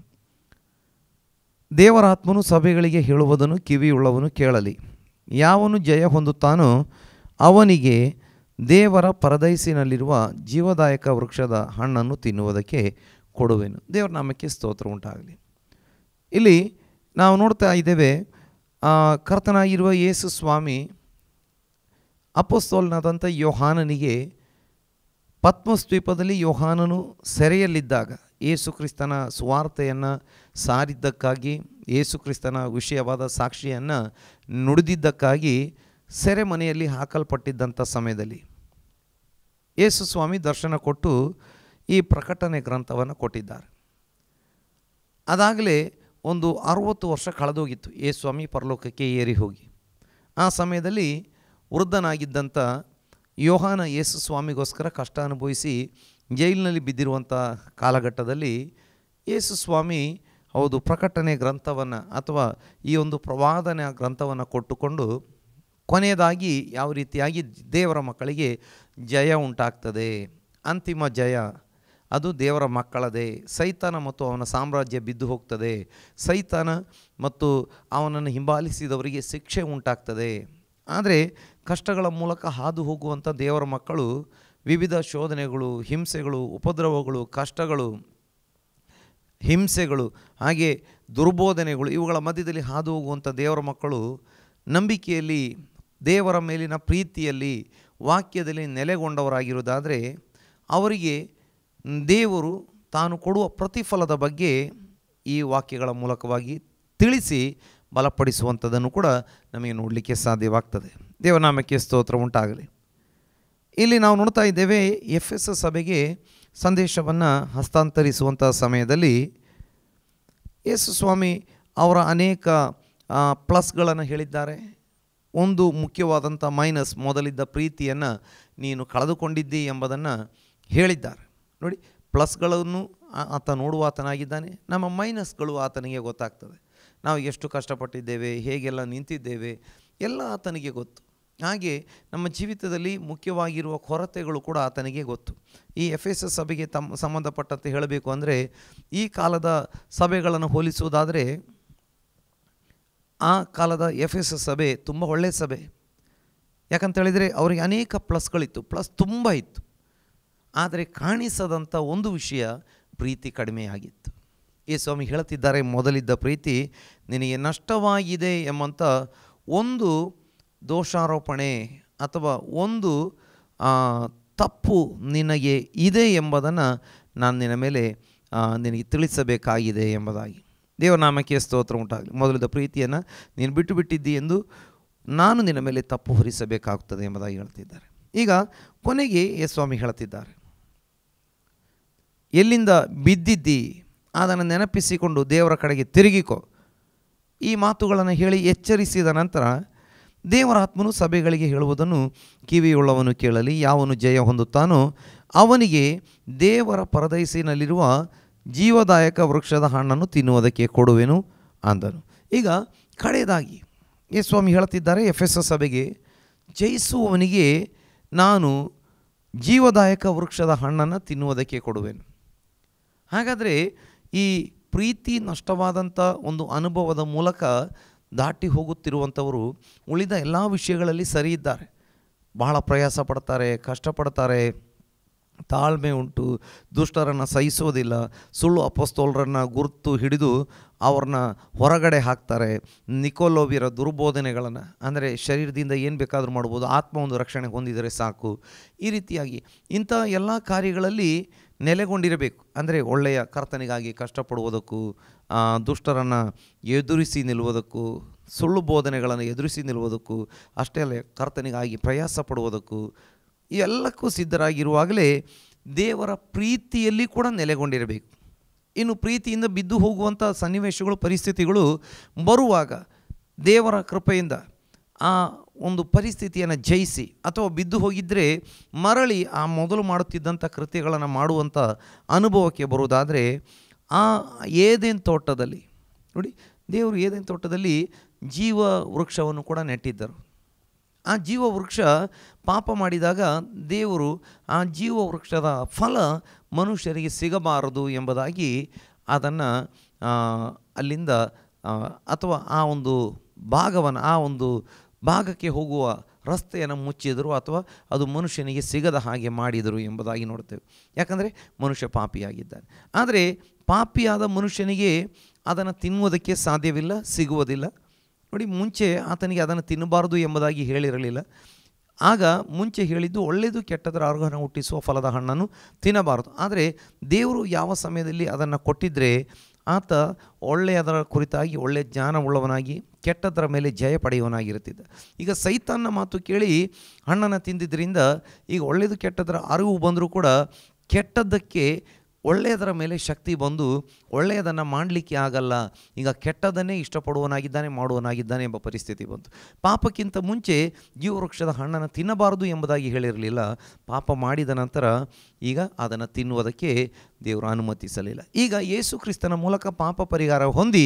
ದೇವರಾತ್ಮನು ಸಭೆಗಳಿಗೆ ಹೇಳುವುದನ್ನು ಕಿವಿಯುಳ್ಳವನು ಕೇಳಲಿ ಯಾವನು ಜಯ ಹೊಂದುತ್ತಾನೋ ಅವನಿಗೆ ದೇವರ ಪರದೈಸಿನಲ್ಲಿರುವ ಜೀವದಾಯಕ ವೃಕ್ಷದ ಹಣ್ಣನ್ನು ತಿನ್ನುವುದಕ್ಕೆ ಕೊಡುವೆನು ದೇವರ ನಾಮಕ್ಕೆ ಸ್ತೋತ್ರ ಉಂಟಾಗಲಿ ಇಲ್ಲಿ ನಾವು ನೋಡ್ತಾ ಇದ್ದೇವೆ ಆ, ಕರ್ತನಾಗಿರುವ ಯೇಸು ಸ್ವಾಮಿ ಅಪೋಸ್ತೋಲನಾದಂಥ ಯೋಹಾನನಿಗೆ ಪದ್ಮಸ್ ದ್ವೀಪದಲ್ಲಿ ಯೋಹಾನನು ಸೆರೆಯಲ್ಲಿದ್ದಾಗ ಯೇಸು ಕ್ರಿಸ್ತನ ಸುವಾರ್ತೆಯನ್ನು ಸಾರಿದ್ದಕ್ಕಾಗಿ ಯೇಸು ಕ್ರಿಸ್ತನ ವಿಷಯವಾದ ಸಾಕ್ಷಿಯನ್ನು ನುಡಿದಿದ್ದಕ್ಕಾಗಿ ಸೆರೆಮನೆಯಲ್ಲಿ ಹಾಕಲ್ಪಟ್ಟಿದ್ದಂಥ ಸಮಯದಲ್ಲಿ ಯೇಸು ಸ್ವಾಮಿ ದರ್ಶನ ಕೊಟ್ಟು ಈ ಪ್ರಕಟಣೆ ಗ್ರಂಥವನ್ನು ಕೊಟ್ಟಿದ್ದಾರೆ ಅದಾಗಲೇ ಒಂದು ಅರುವತ್ತು ವರ್ಷ ಕಳೆದೋಗಿತ್ತು ಯೇಸು ಸ್ವಾಮಿ ಪರಲೋಕಕ್ಕೆ ಏರಿ ಹೋಗಿ ಆ ಸಮಯದಲ್ಲಿ ವೃದ್ಧನಾಗಿದ್ದಂಥ ಯೋಹಾನ ಯೇಸು ಸ್ವಾಮಿಗೋಸ್ಕರ ಕಷ್ಟ ಅನುಭವಿಸಿ ಜೈಲಿನಲ್ಲಿ ಬಿದ್ದಿರುವಂಥ ಕಾಲಘಟ್ಟದಲ್ಲಿ ಯೇಸು ಸ್ವಾಮಿ ಹೌದು ಪ್ರಕಟಣೆ ಗ್ರಂಥವನ್ನು ಅಥವಾ ಈ ಒಂದು ಪ್ರವಾದನೆ ಗ್ರಂಥವನ್ನು ಕೊಟ್ಟುಕೊಂಡು ಕೊನೆಯದಾಗಿ ಯಾವ ರೀತಿಯಾಗಿ ದೇವರ ಮಕ್ಕಳಿಗೆ ಜಯ ಉಂಟಾಗ್ತದೆ ಅಂತಿಮ ಜಯ ಅದು ದೇವರ ಮಕ್ಕಳದೇ ಸೈತಾನ ಮತ್ತು ಅವನ ಸಾಮ್ರಾಜ್ಯ ಬಿದ್ದು ಹೋಗ್ತದೆ ಸೈತಾನ ಮತ್ತು ಅವನನ್ನು ಹಿಂಬಾಲಿಸಿದವರಿಗೆ ಶಿಕ್ಷೆ ಉಂಟಾಗ್ತದೆ ಆದರೆ ಕಷ್ಟಗಳ ಮೂಲಕ ಹಾದು ಹೋಗುವಂಥ ದೇವರ ಮಕ್ಕಳು ವಿವಿಧ ಶೋಧನೆಗಳು ಹಿಂಸೆಗಳು ಉಪದ್ರವಗಳು ಕಷ್ಟಗಳು ಹಿಂಸೆಗಳು ಹಾಗೆ ದುರ್ಬೋಧನೆಗಳು ಇವುಗಳ ಮಧ್ಯದಲ್ಲಿ ಹಾದು ಹೋಗುವಂಥ ದೇವರ ಮಕ್ಕಳು ನಂಬಿಕೆಯಲ್ಲಿ ದೇವರ ಮೇಲಿನ ಪ್ರೀತಿಯಲ್ಲಿ ವಾಕ್ಯದಲ್ಲಿ ನೆಲೆಗೊಂಡವರಾಗಿರುವುದಾದರೆ ಅವರಿಗೆ ದೇವರು ತಾನು ಕೊಡುವ ಪ್ರತಿಫಲದ ಬಗ್ಗೆ ಈ ವಾಕ್ಯಗಳ ಮೂಲಕವಾಗಿ ತಿಳಿಸಿ ಬಲಪಡಿಸುವಂಥದ್ದನ್ನು ಕೂಡ ನಮಗೆ ನೋಡಲಿಕ್ಕೆ ಸಾಧ್ಯವಾಗ್ತದೆ ದೇವನಾಮಕ್ಕೆ ಸ್ತೋತ್ರ ಉಂಟಾಗಲಿ ಇಲ್ಲಿ ನಾವು ನೋಡ್ತಾ ಇದ್ದೇವೆ ಎಫ್ ಎಸ್ ಸಭೆಗೆ ಸಂದೇಶವನ್ನು ಹಸ್ತಾಂತರಿಸುವಂಥ ಸಮಯದಲ್ಲಿ ಯೇಸು ಸ್ವಾಮಿ ಅವರ ಅನೇಕ ಪ್ಲಸ್ಗಳನ್ನು ಹೇಳಿದ್ದಾರೆ ಒಂದು ಮುಖ್ಯವಾದಂಥ ಮೈನಸ್ ಮೊದಲಿದ್ದ ಪ್ರೀತಿಯನ್ನು ನೀನು ಕಳೆದುಕೊಂಡಿದ್ದಿ ಎಂಬುದನ್ನು ಹೇಳಿದ್ದಾರೆ ನೋಡಿ ಪ್ಲಸ್ಗಳನ್ನು ಆ- ಆತ ನೋಡುವ ಆತನಾಗಿದ್ದಾನೆ ನಮ್ಮ ಮೈನಸ್ಗಳು ಆತನಿಗೆ ಗೊತ್ತಾಗ್ತದೆ ನಾವು ಎಷ್ಟು ಕಷ್ಟಪಟ್ಟಿದ್ದೇವೆ ಹೇಗೆಲ್ಲ ನಿಂತಿದ್ದೇವೆ ಎಲ್ಲ ಆತನಿಗೆ ಗೊತ್ತು ಹಾಗೆ ನಮ್ಮ ಜೀವಿತದಲ್ಲಿ ಮುಖ್ಯವಾಗಿರುವ ಕೊರತೆಗಳು ಕೂಡ ಆತನಿಗೆ ಗೊತ್ತು ಈ ಎಫ್ ಎಸ್ ಎಸ್ ಸಭೆಗೆ ತಮ್ಮ ಸಂಬಂಧಪಟ್ಟಂತೆ ಹೇಳಬೇಕು ಅಂದರೆ ಈ ಕಾಲದ ಸಭೆಗಳನ್ನು ಹೋಲಿಸುವುದಾದರೆ ಆ ಕಾಲದ ಎಫ್ ಎಸ್ ಎಸ್ ಸಭೆ ತುಂಬ ಒಳ್ಳೆಯ ಸಭೆ ಯಾಕಂತ ಹೇಳಿದರೆ ಅವರಿಗೆ ಅನೇಕ ಪ್ಲಸ್ಗಳಿತ್ತು ಪ್ಲಸ್ ತುಂಬ ಇತ್ತು ಆದರೆ ಕಾಣಿಸದಂಥ ಒಂದು ವಿಷಯ ಪ್ರೀತಿ ಕಡಿಮೆಯಾಗಿತ್ತು ಈ ಸ್ವಾಮಿ ಹೇಳ್ತಿದ್ದಾರೆ ಮೊದಲಿದ್ದ ಪ್ರೀತಿ ನಿನಗೆ ನಷ್ಟವಾಗಿದೆ ಎಂಬಂಥ ಒಂದು ದೋಷಾರೋಪಣೆ ಅಥವಾ ಒಂದು ಆ, ತಪ್ಪು ನಿನಗೆ ಇದೆ ಎಂಬುದನ್ನು ನಾನು ನಿನ್ನ ಮೇಲೆ ಆ, ನಿನಗೆ ತಿಳಿಸಬೇಕಾಗಿದೆ ಎಂಬುದಾಗಿ ದೇವನಾಮಕ್ಕೆ ಸ್ತೋತ್ರ ಉಂಟಾಗಲಿ ಮೊದಲಿದ್ದ ಪ್ರೀತಿಯನ್ನು ನೀನು ಬಿಟ್ಟು ಬಿಟ್ಟಿದ್ದಿ ಎಂದು ನಾನು ನಿನ್ನ ಮೇಲೆ ತಪ್ಪು ಹೊರಿಸಬೇಕಾಗ್ತದೆ ಎಂಬುದಾಗಿ ಹೇಳ್ತಿದ್ದಾರೆ ಈಗ ಕೊನೆಗೆ ಯೇಸು ಸ್ವಾಮಿ ಹೇಳ್ತಿದ್ದಾರೆ ಎಲ್ಲಿಂದ ಬಿದ್ದಿದ್ದಿ ಅದನ್ನು ನೆನಪಿಸಿಕೊಂಡು ದೇವರ ಕಡೆಗೆ ತಿರುಗಿಕೋ ಈ ಮಾತುಗಳನ್ನು ಹೇಳಿ ಎಚ್ಚರಿಸಿದ ನಂತರ ದೇವರ ಆತ್ಮನು ಸಭೆಗಳಿಗೆ ಹೇಳುವುದನ್ನು ಕಿವಿಯುಳ್ಳವನು ಕೇಳಲಿ ಯಾವನು ಜಯ ಹೊಂದುತ್ತಾನೋ ಅವನಿಗೆ ದೇವರ ಪರದೈಸಿನಲ್ಲಿರುವ ಜೀವದಾಯಕ ವೃಕ್ಷದ ಹಣ್ಣನ್ನು ತಿನ್ನುವುದಕ್ಕೆ ಕೊಡುವೆನು ಅಂದನು ಈಗ ಕಡೆಯದಾಗಿ ಯೇಸು ಸ್ವಾಮಿ ಹೇಳ್ತಿದ್ದಾರೆ ಎಫ್ ಎಸ್ ಎಸ್ ಸಭೆಗೆ ಜಯಿಸುವವನಿಗೆ ನಾನು ಜೀವದಾಯಕ ವೃಕ್ಷದ ಹಣ್ಣನ್ನು ತಿನ್ನುವುದಕ್ಕೆ ಕೊಡುವೆನು ಹಾಗಾದರೆ ಈ ಪ್ರೀತಿ ನಷ್ಟವಾದಂಥ ಒಂದು ಅನುಭವದ ಮೂಲಕ ದಾಟಿ ಹೋಗುತ್ತಿರುವಂಥವರು ಉಳಿದ ಎಲ್ಲ ವಿಷಯಗಳಲ್ಲಿ ಸರಿ ಇದ್ದಾರೆ ಬಹಳ ಪ್ರಯಾಸ ಪಡ್ತಾರೆ ಕಷ್ಟಪಡ್ತಾರೆ ತಾಳ್ಮೆ ಉಂಟು ದುಷ್ಟರನ್ನು ಸಹಿಸೋದಿಲ್ಲ ಸುಳ್ಳು ಅಪಸ್ತೋಲರನ್ನು ಗುರುತು ಹಿಡಿದು ಅವ್ರನ್ನ ಹೊರಗಡೆ ಹಾಕ್ತಾರೆ ನಿಕೋಲೋಬಿಯರ ದುರ್ಬೋಧನೆಗಳನ್ನು ಅಂದರೆ ಶರೀರದಿಂದ ಏನು ಬೇಕಾದರೂ ಮಾಡ್ಬೋದು ಆತ್ಮ ಒಂದು ರಕ್ಷಣೆ ಹೊಂದಿದರೆ ಸಾಕು ಈ ರೀತಿಯಾಗಿ ಇಂಥ ಎಲ್ಲ ಕಾರ್ಯಗಳಲ್ಲಿ ನೆಲೆಗೊಂಡಿರಬೇಕು ಅಂದರೆ ಒಳ್ಳೆಯ ಕರ್ತನಿಗಾಗಿ ಕಷ್ಟಪಡುವುದಕ್ಕೂ ಆ, ದುಷ್ಟರನ್ನು ಎದುರಿಸಿ ನಿಲ್ಲುವುದಕ್ಕೂ ಸುಳ್ಳು ಬೋಧನೆಗಳನ್ನು ಎದುರಿಸಿ ನಿಲ್ಲುವುದಕ್ಕೂ ಅಷ್ಟೇ ಅಲ್ಲ ಕರ್ತನಿಗಾಗಿ ಪ್ರಯಾಸ ಪಡುವುದಕ್ಕೂ ಈ ಎಲ್ಲಕ್ಕೂ ಸಿದ್ಧರಾಗಿರುವಾಗಲೇ ದೇವರ ಪ್ರೀತಿಯಲ್ಲಿ ಕೂಡ ನೆಲೆಗೊಂಡಿರಬೇಕು ಇನ್ನು ಪ್ರೀತಿಯಿಂದ ಬಿದ್ದು ಹೋಗುವಂಥ ಸನ್ನಿವೇಶಗಳು ಪರಿಸ್ಥಿತಿಗಳು ಬರುವಾಗ ದೇವರ ಕೃಪೆಯಿಂದ ಆ ಒಂದು ಪರಿಸ್ಥಿತಿಯನ್ನು ಜಯಿಸಿ ಅಥವಾ ಬಿದ್ದು ಹೋಗಿದ್ದರೆ ಮರಳಿ ಆ ಮೊದಲು ಮಾಡುತ್ತಿದ್ದಂಥ ಕೃತ್ಯಗಳನ್ನು ಮಾಡುವಂಥ ಅನುಭವಕ್ಕೆ ಬರುವುದಾದರೆ ಆ ಏದೇನ್ ತೋಟದಲ್ಲಿ ನೋಡಿ ದೇವರು ಏದೇನ್ ತೋಟದಲ್ಲಿ ಜೀವ ವೃಕ್ಷವನ್ನು ಕೂಡ ನೆಟ್ಟಿದ್ದರು ಆ ಜೀವ ವೃಕ್ಷ ಪಾಪ ಮಾಡಿದಾಗ ದೇವರು ಆ ಜೀವ ವೃಕ್ಷದ ಫಲ ಮನುಷ್ಯರಿಗೆ ಸಿಗಬಾರದು ಎಂಬುದಾಗಿ ಅದನ್ನು ಅಲ್ಲಿಂದ ಆ, ಅಥವಾ ಆ ಒಂದು ಭಾಗವನ್ನು ಆ ಒಂದು ಭಾಗಕ್ಕೆ ಹೋಗುವ ರಸ್ತೆಯನ್ನು ಮುಚ್ಚಿದರು ಅಥವಾ ಅದು ಮನುಷ್ಯನಿಗೆ ಸಿಗದ ಹಾಗೆ ಮಾಡಿದರು ಎಂಬುದಾಗಿ ನೋಡ್ತೇವೆ ಯಾಕಂದರೆ ಮನುಷ್ಯ ಪಾಪಿಯಾಗಿದ್ದಾನೆ ಆದರೆ ಪಾಪಿಯಾದ ಮನುಷ್ಯನಿಗೆ ಅದನ್ನು ತಿನ್ನುವುದಕ್ಕೆ ಸಾಧ್ಯವಿಲ್ಲ ಸಿಗುವುದಿಲ್ಲ ನೋಡಿ ಮುಂಚೆ ಆತನಿಗೆ ಅದನ್ನು ತಿನ್ನಬಾರದು ಎಂಬುದಾಗಿ ಹೇಳಿರಲಿಲ್ಲ ಆಗ ಮುಂಚೆ ಹೇಳಿದ್ದು ಒಳ್ಳೆಯದು ಕೆಟ್ಟದರ ಆರೋಗ್ಯನ ಹುಟ್ಟಿಸುವ ಫಲದ ಹಣ್ಣನ್ನು ತಿನ್ನಬಾರದು ಆದರೆ ದೇವರು ಯಾವ ಸಮಯದಲ್ಲಿ ಅದನ್ನು ಕೊಟ್ಟಿದ್ದರೆ ಆತ ಒಳ್ಳೆಯದರ ಕುರಿತಾಗಿ ಒಳ್ಳೆಯ ಜ್ಞಾನವುಳ್ಳವನಾಗಿ ಕೆಟ್ಟದರ ಮೇಲೆ ಜಯ ಪಡೆಯುವನಾಗಿರುತ್ತಿದ್ದ ಈಗ ಸೈತಾನ್ನ ಮಾತು ಕೇಳಿ ಹಣ್ಣನ್ನು ತಿಂದಿದ್ದರಿಂದ ಈಗ ಒಳ್ಳೆಯದು ಕೆಟ್ಟದರ ಅರಿವು ಬಂದರೂ ಕೂಡ ಕೆಟ್ಟದ್ದಕ್ಕೆ ಒಳ್ಳೆಯದರ ಮೇಲೆ ಶಕ್ತಿ ಬಂದು ಒಳ್ಳೆಯದನ್ನು ಮಾಡಲಿಕ್ಕೆ ಆಗಲ್ಲ ಈಗ ಕೆಟ್ಟದನ್ನೇ ಇಷ್ಟಪಡುವನಾಗಿದ್ದಾನೆ ಮಾಡುವನಾಗಿದ್ದಾನೆ ಎಂಬ ಪರಿಸ್ಥಿತಿ ಬಂತು ಪಾಪಕ್ಕಿಂತ ಮುಂಚೆ ಜೀವವೃಕ್ಷದ ಹಣ್ಣನ್ನು ತಿನ್ನಬಾರದು ಎಂಬುದಾಗಿ ಹೇಳಿರಲಿಲ್ಲ ಪಾಪ ಮಾಡಿದ ನಂತರ ಈಗ ಅದನ್ನು ತಿನ್ನುವುದಕ್ಕೆ ದೇವರು ಅನುಮತಿಸಲಿಲ್ಲ ಈಗ ಯೇಸು ಕ್ರಿಸ್ತನ ಮೂಲಕ ಪಾಪ ಪರಿಹಾರ ಹೊಂದಿ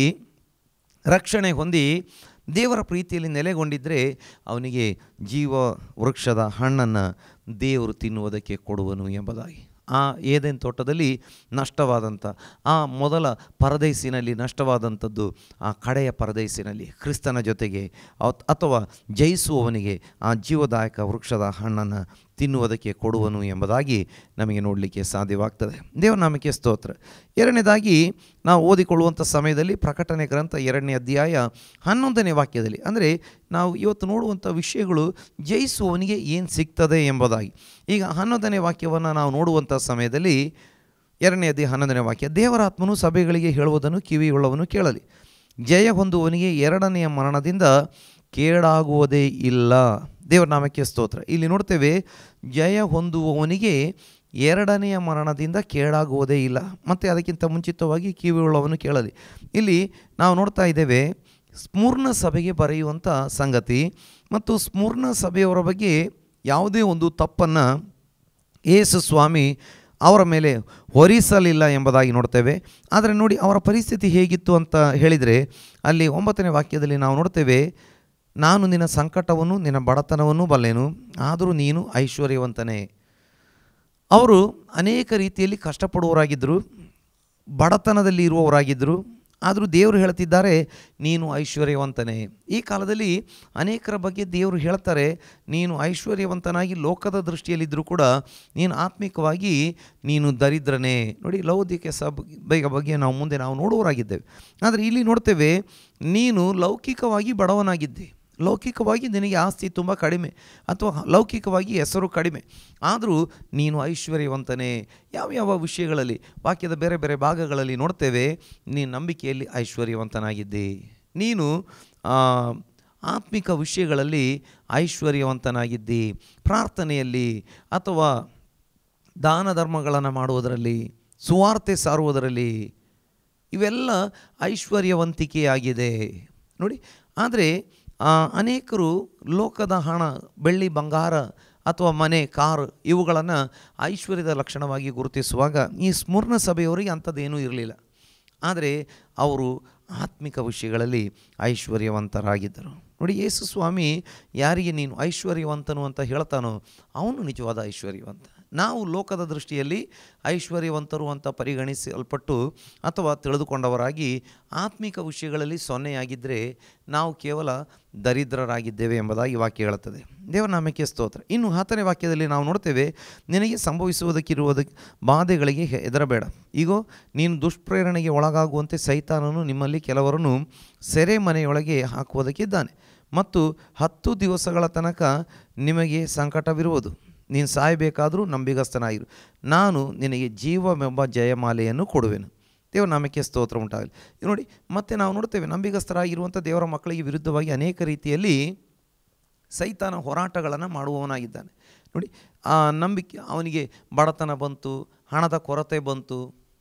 ರಕ್ಷಣೆ ಹೊಂದಿ ದೇವರ ಪ್ರೀತಿಯಲ್ಲಿ ನೆಲೆಗೊಂಡಿದ್ದರೆ ಅವನಿಗೆ ಜೀವ ವೃಕ್ಷದ ಹಣ್ಣನ್ನು ದೇವರು ತಿನ್ನುವುದಕ್ಕೆ ಕೊಡುವನು ಎಂಬುದಾಗಿ ಆ ಏದೇನು ತೋಟದಲ್ಲಿ ನಷ್ಟವಾದಂಥ ಆ ಮೊದಲ ಪರದೈಸಿನಲ್ಲಿ ನಷ್ಟವಾದಂಥದ್ದು ಆ ಕಡೆಯ ಪರದೈಸಿನಲ್ಲಿ ಕ್ರಿಸ್ತನ ಜೊತೆಗೆ ಅತ್- ಅಥವಾ ಜಯಿಸುವವನಿಗೆ ಆ ಜೀವದಾಯಕ ವೃಕ್ಷದ ಹಣ್ಣನ್ನು ತಿನ್ನುವುದಕ್ಕೆ ಕೊಡುವನು ಎಂಬುದಾಗಿ ನಮಗೆ ನೋಡಲಿಕ್ಕೆ ಸಾಧ್ಯವಾಗ್ತದೆ ದೇವನಾಮಕ್ಕೆ ಸ್ತೋತ್ರ ಎರಡನೇದಾಗಿ ನಾವು ಓದಿಕೊಳ್ಳುವಂಥ ಸಮಯದಲ್ಲಿ ಪ್ರಕಟಣೆ ಗ್ರಂಥ ಎರಡನೇ ಅಧ್ಯಾಯ ಹನ್ನೊಂದನೇ ವಾಕ್ಯದಲ್ಲಿ ಅಂದರೆ ನಾವು ಇವತ್ತು ನೋಡುವಂಥ ವಿಷಯಗಳು ಜಯಿಸುವವನಿಗೆ ಏನು ಸಿಗ್ತದೆ ಎಂಬುದಾಗಿ ಈಗ ಹನ್ನೊಂದನೇ ವಾಕ್ಯವನ್ನು ನಾವು ನೋಡುವಂಥ ಸಮಯದಲ್ಲಿ ಎರಡನೇ ಅಧ್ಯಾಯ ಹನ್ನೊಂದನೇ ವಾಕ್ಯ ದೇವರಾತ್ಮನು ಸಭೆಗಳಿಗೆ ಹೇಳುವುದನ್ನು ಕಿವಿಯುಳ್ಳವನು ಕೇಳಲಿ ಜಯ ಹೊಂದುವವನಿಗೆ ಎರಡನೆಯ ಮರಣದಿಂದ ಕೇಡಾಗುವುದೇ ಇಲ್ಲ ದೇವರ ನಾಮಕ್ಕೆ ಸ್ತೋತ್ರ ಇಲ್ಲಿ ನೋಡ್ತೇವೆ ಜಯ ಹೊಂದುವವನಿಗೆ ಎರಡನೆಯ ಮರಣದಿಂದ ಕೇಡಾಗುವುದೇ ಇಲ್ಲ ಮತ್ತು ಅದಕ್ಕಿಂತ ಮುಂಚಿತವಾಗಿ ಕಿವಿಯುಳ್ಳವನು ಕೇಳಲಿ ಇಲ್ಲಿ ನಾವು ನೋಡ್ತಾ ಇದ್ದೇವೆ ಸ್ಮೂರ್ಣ ಸಭೆಗೆ ಬರೆಯುವಂಥ ಸಂಗತಿ ಮತ್ತು ಸ್ಮೂರ್ಣ ಸಭೆಯವರ ಬಗ್ಗೆ ಯಾವುದೇ ಒಂದು ತಪ್ಪನ್ನು ಯೇಸು ಸ್ವಾಮಿ ಅವರ ಮೇಲೆ ಹೊರಿಸಲಿಲ್ಲ ಎಂಬುದಾಗಿ ನೋಡ್ತೇವೆ ಆದರೆ ನೋಡಿ ಅವರ ಪರಿಸ್ಥಿತಿ ಹೇಗಿತ್ತು ಅಂತ ಹೇಳಿದರೆ ಅಲ್ಲಿ ಒಂಬತ್ತನೇ ವಾಕ್ಯದಲ್ಲಿ ನಾವು ನೋಡ್ತೇವೆ ನಾನು ನಿನ್ನ ಸಂಕಟವನ್ನು ನಿನ್ನ ಬಡತನವನ್ನು ಬಲ್ಲೆನು ಆದರೂ ನೀನು ಐಶ್ವರ್ಯವಂತನೇ ಅವರು ಅನೇಕ ರೀತಿಯಲ್ಲಿ ಕಷ್ಟಪಡುವವರಾಗಿದ್ದರು ಬಡತನದಲ್ಲಿ ಇರುವವರಾಗಿದ್ದರು ಆದರೂ ದೇವರು ಹೇಳ್ತಿದ್ದಾರೆ ನೀನು ಐಶ್ವರ್ಯವಂತನೇ ಈ ಕಾಲದಲ್ಲಿ ಅನೇಕರ ಬಗ್ಗೆ ದೇವರು ಹೇಳ್ತಾರೆ ನೀನು ಐಶ್ವರ್ಯವಂತನಾಗಿ ಲೋಕದ ದೃಷ್ಟಿಯಲ್ಲಿದ್ದರೂ ಕೂಡ ನೀನು ಆತ್ಮಿಕವಾಗಿ ನೀನು ದರಿದ್ರನೇ ನೋಡಿ ಲೌಕಿಕ ಸಬ್ ಬೇಗ ಬಗ್ಗೆ ನಾವು ಮುಂದೆ ನಾವು ನೋಡುವವರಾಗಿದ್ದೇವೆ ಆದರೆ ಇಲ್ಲಿ ನೋಡ್ತೇವೆ ನೀನು ಲೌಕಿಕವಾಗಿ ಬಡವನಾಗಿದ್ದೆ ಲೌಕಿಕವಾಗಿ ನಿನಗೆ ಆಸ್ತಿ ತುಂಬ ಕಡಿಮೆ ಅಥವಾ ಲೌಕಿಕವಾಗಿ ಹೆಸರು ಕಡಿಮೆ ಆದರೂ ನೀನು ಐಶ್ವರ್ಯವಂತನೇ ಯಾವ್ಯಾವ ವಿಷಯಗಳಲ್ಲಿ ವಾಕ್ಯದ ಬೇರೆ ಬೇರೆ ಭಾಗಗಳಲ್ಲಿ ನೋಡ್ತೇವೆ ನೀನು ನಂಬಿಕೆಯಲ್ಲಿ ಐಶ್ವರ್ಯವಂತನಾಗಿದ್ದೆ ನೀನು ಆ, ಆತ್ಮಿಕ ವಿಷಯಗಳಲ್ಲಿ ಐಶ್ವರ್ಯವಂತನಾಗಿದ್ದಿ ಪ್ರಾರ್ಥನೆಯಲ್ಲಿ ಅಥವಾ ದಾನ ಧರ್ಮಗಳನ್ನು ಮಾಡುವುದರಲ್ಲಿ ಸುವಾರ್ತೆ ಸಾರುವುದರಲ್ಲಿ ಇವೆಲ್ಲ ಐಶ್ವರ್ಯವಂತಿಕೆಯಾಗಿದೆ ನೋಡಿ ಆದರೆ ಆ, ಅನೇಕರು ಲೋಕದ ಹಣ ಬೆಳ್ಳಿ ಬಂಗಾರ ಅಥವಾ ಮನೆ ಕಾರು ಇವುಗಳನ್ನು ಐಶ್ವರ್ಯದ ಲಕ್ಷಣವಾಗಿ ಗುರುತಿಸುವಾಗ ಈ ಸ್ಮೂರ್ಣ ಸಭೆಯವರಿಗೆ ಅಂಥದ್ದೇನೂ ಇರಲಿಲ್ಲ ಆದರೆ ಅವರು ಆತ್ಮಿಕ ವಿಷಯಗಳಲ್ಲಿ ಐಶ್ವರ್ಯವಂತರಾಗಿದ್ದರು ನೋಡಿ ಯೇಸು ಸ್ವಾಮಿ ಯಾರಿಗೆ ನೀನು ಐಶ್ವರ್ಯವಂತನು ಅಂತ ಹೇಳ್ತಾನೋ ಅವನು ನಿಜವಾದ ಐಶ್ವರ್ಯವಂತ ನಾವು ಲೋಕದ ದೃಷ್ಟಿಯಲ್ಲಿ ಐಶ್ವರ್ಯವಂತರು ಅಂತ ಪರಿಗಣಿಸಲ್ಪಟ್ಟು ಅಥವಾ ತಿಳಿದುಕೊಂಡವರಾಗಿ ಆತ್ಮಿಕ ವಿಷಯಗಳಲ್ಲಿ ಸೊನ್ನೆಯಾಗಿದ್ದರೆ ನಾವು ಕೇವಲ ದರಿದ್ರರಾಗಿದ್ದೇವೆ ಎಂಬುದಾಗಿ ವಾಕ್ಯ ಹೇಳುತ್ತದೆ ದೇವನಾಮಕ್ಕೆ ಸ್ತೋತ್ರ ಇನ್ನು ಹತ್ತನೇ ವಾಕ್ಯದಲ್ಲಿ ನಾವು ನೋಡ್ತೇವೆ ನಿನಗೆ ಸಂಭವಿಸುವುದಕ್ಕಿರುವುದಕ್ಕೆ ಬಾಧೆಗಳಿಗೆ ಹೆ- ಹೆದರಬೇಡ ಈಗೋ ನೀನು ದುಷ್ಪ್ರೇರಣೆಗೆ ಒಳಗಾಗುವಂತೆ ಸೈತಾನನು ನಿಮ್ಮಲ್ಲಿ ಕೆಲವರನ್ನು ಸೆರೆ ಮನೆಯೊಳಗೆ ಹಾಕುವುದಕ್ಕಿದ್ದಾನೆ ಮತ್ತು ಹತ್ತು ದಿವಸಗಳ ತನಕ ನಿಮಗೆ ಸಂಕಟವಿರುವುದು ನೀನು ಸಾಯಬೇಕಾದರೂ ನಂಬಿಗಸ್ತನಾಗಿರು ನಾನು ನಿನಗೆ ಜೀವವೆಂಬ ಜಯಮಾಲೆಯನ್ನು ಕೊಡುವೆನು ದೇವರ ನಾಮಕ್ಕೆ ಸ್ತೋತ್ರ ಉಂಟಾಗಲಿ ಈಗ ನೋಡಿ ಮತ್ತೆ ನಾವು ನೋಡ್ತೇವೆ ನಂಬಿಗಸ್ತರಾಗಿರುವಂಥ ದೇವರ ಮಕ್ಕಳಿಗೆ ವಿರುದ್ಧವಾಗಿ ಅನೇಕ ರೀತಿಯಲ್ಲಿ ಸೈತಾನ ಹೋರಾಟಗಳನ್ನು ಮಾಡುವವನಾಗಿದ್ದಾನೆ ನೋಡಿ ಆ ನಂಬಿಕೆ ಅವನಿಗೆ ಬಡತನ ಬಂತು ಹಣದ ಕೊರತೆ ಬಂತು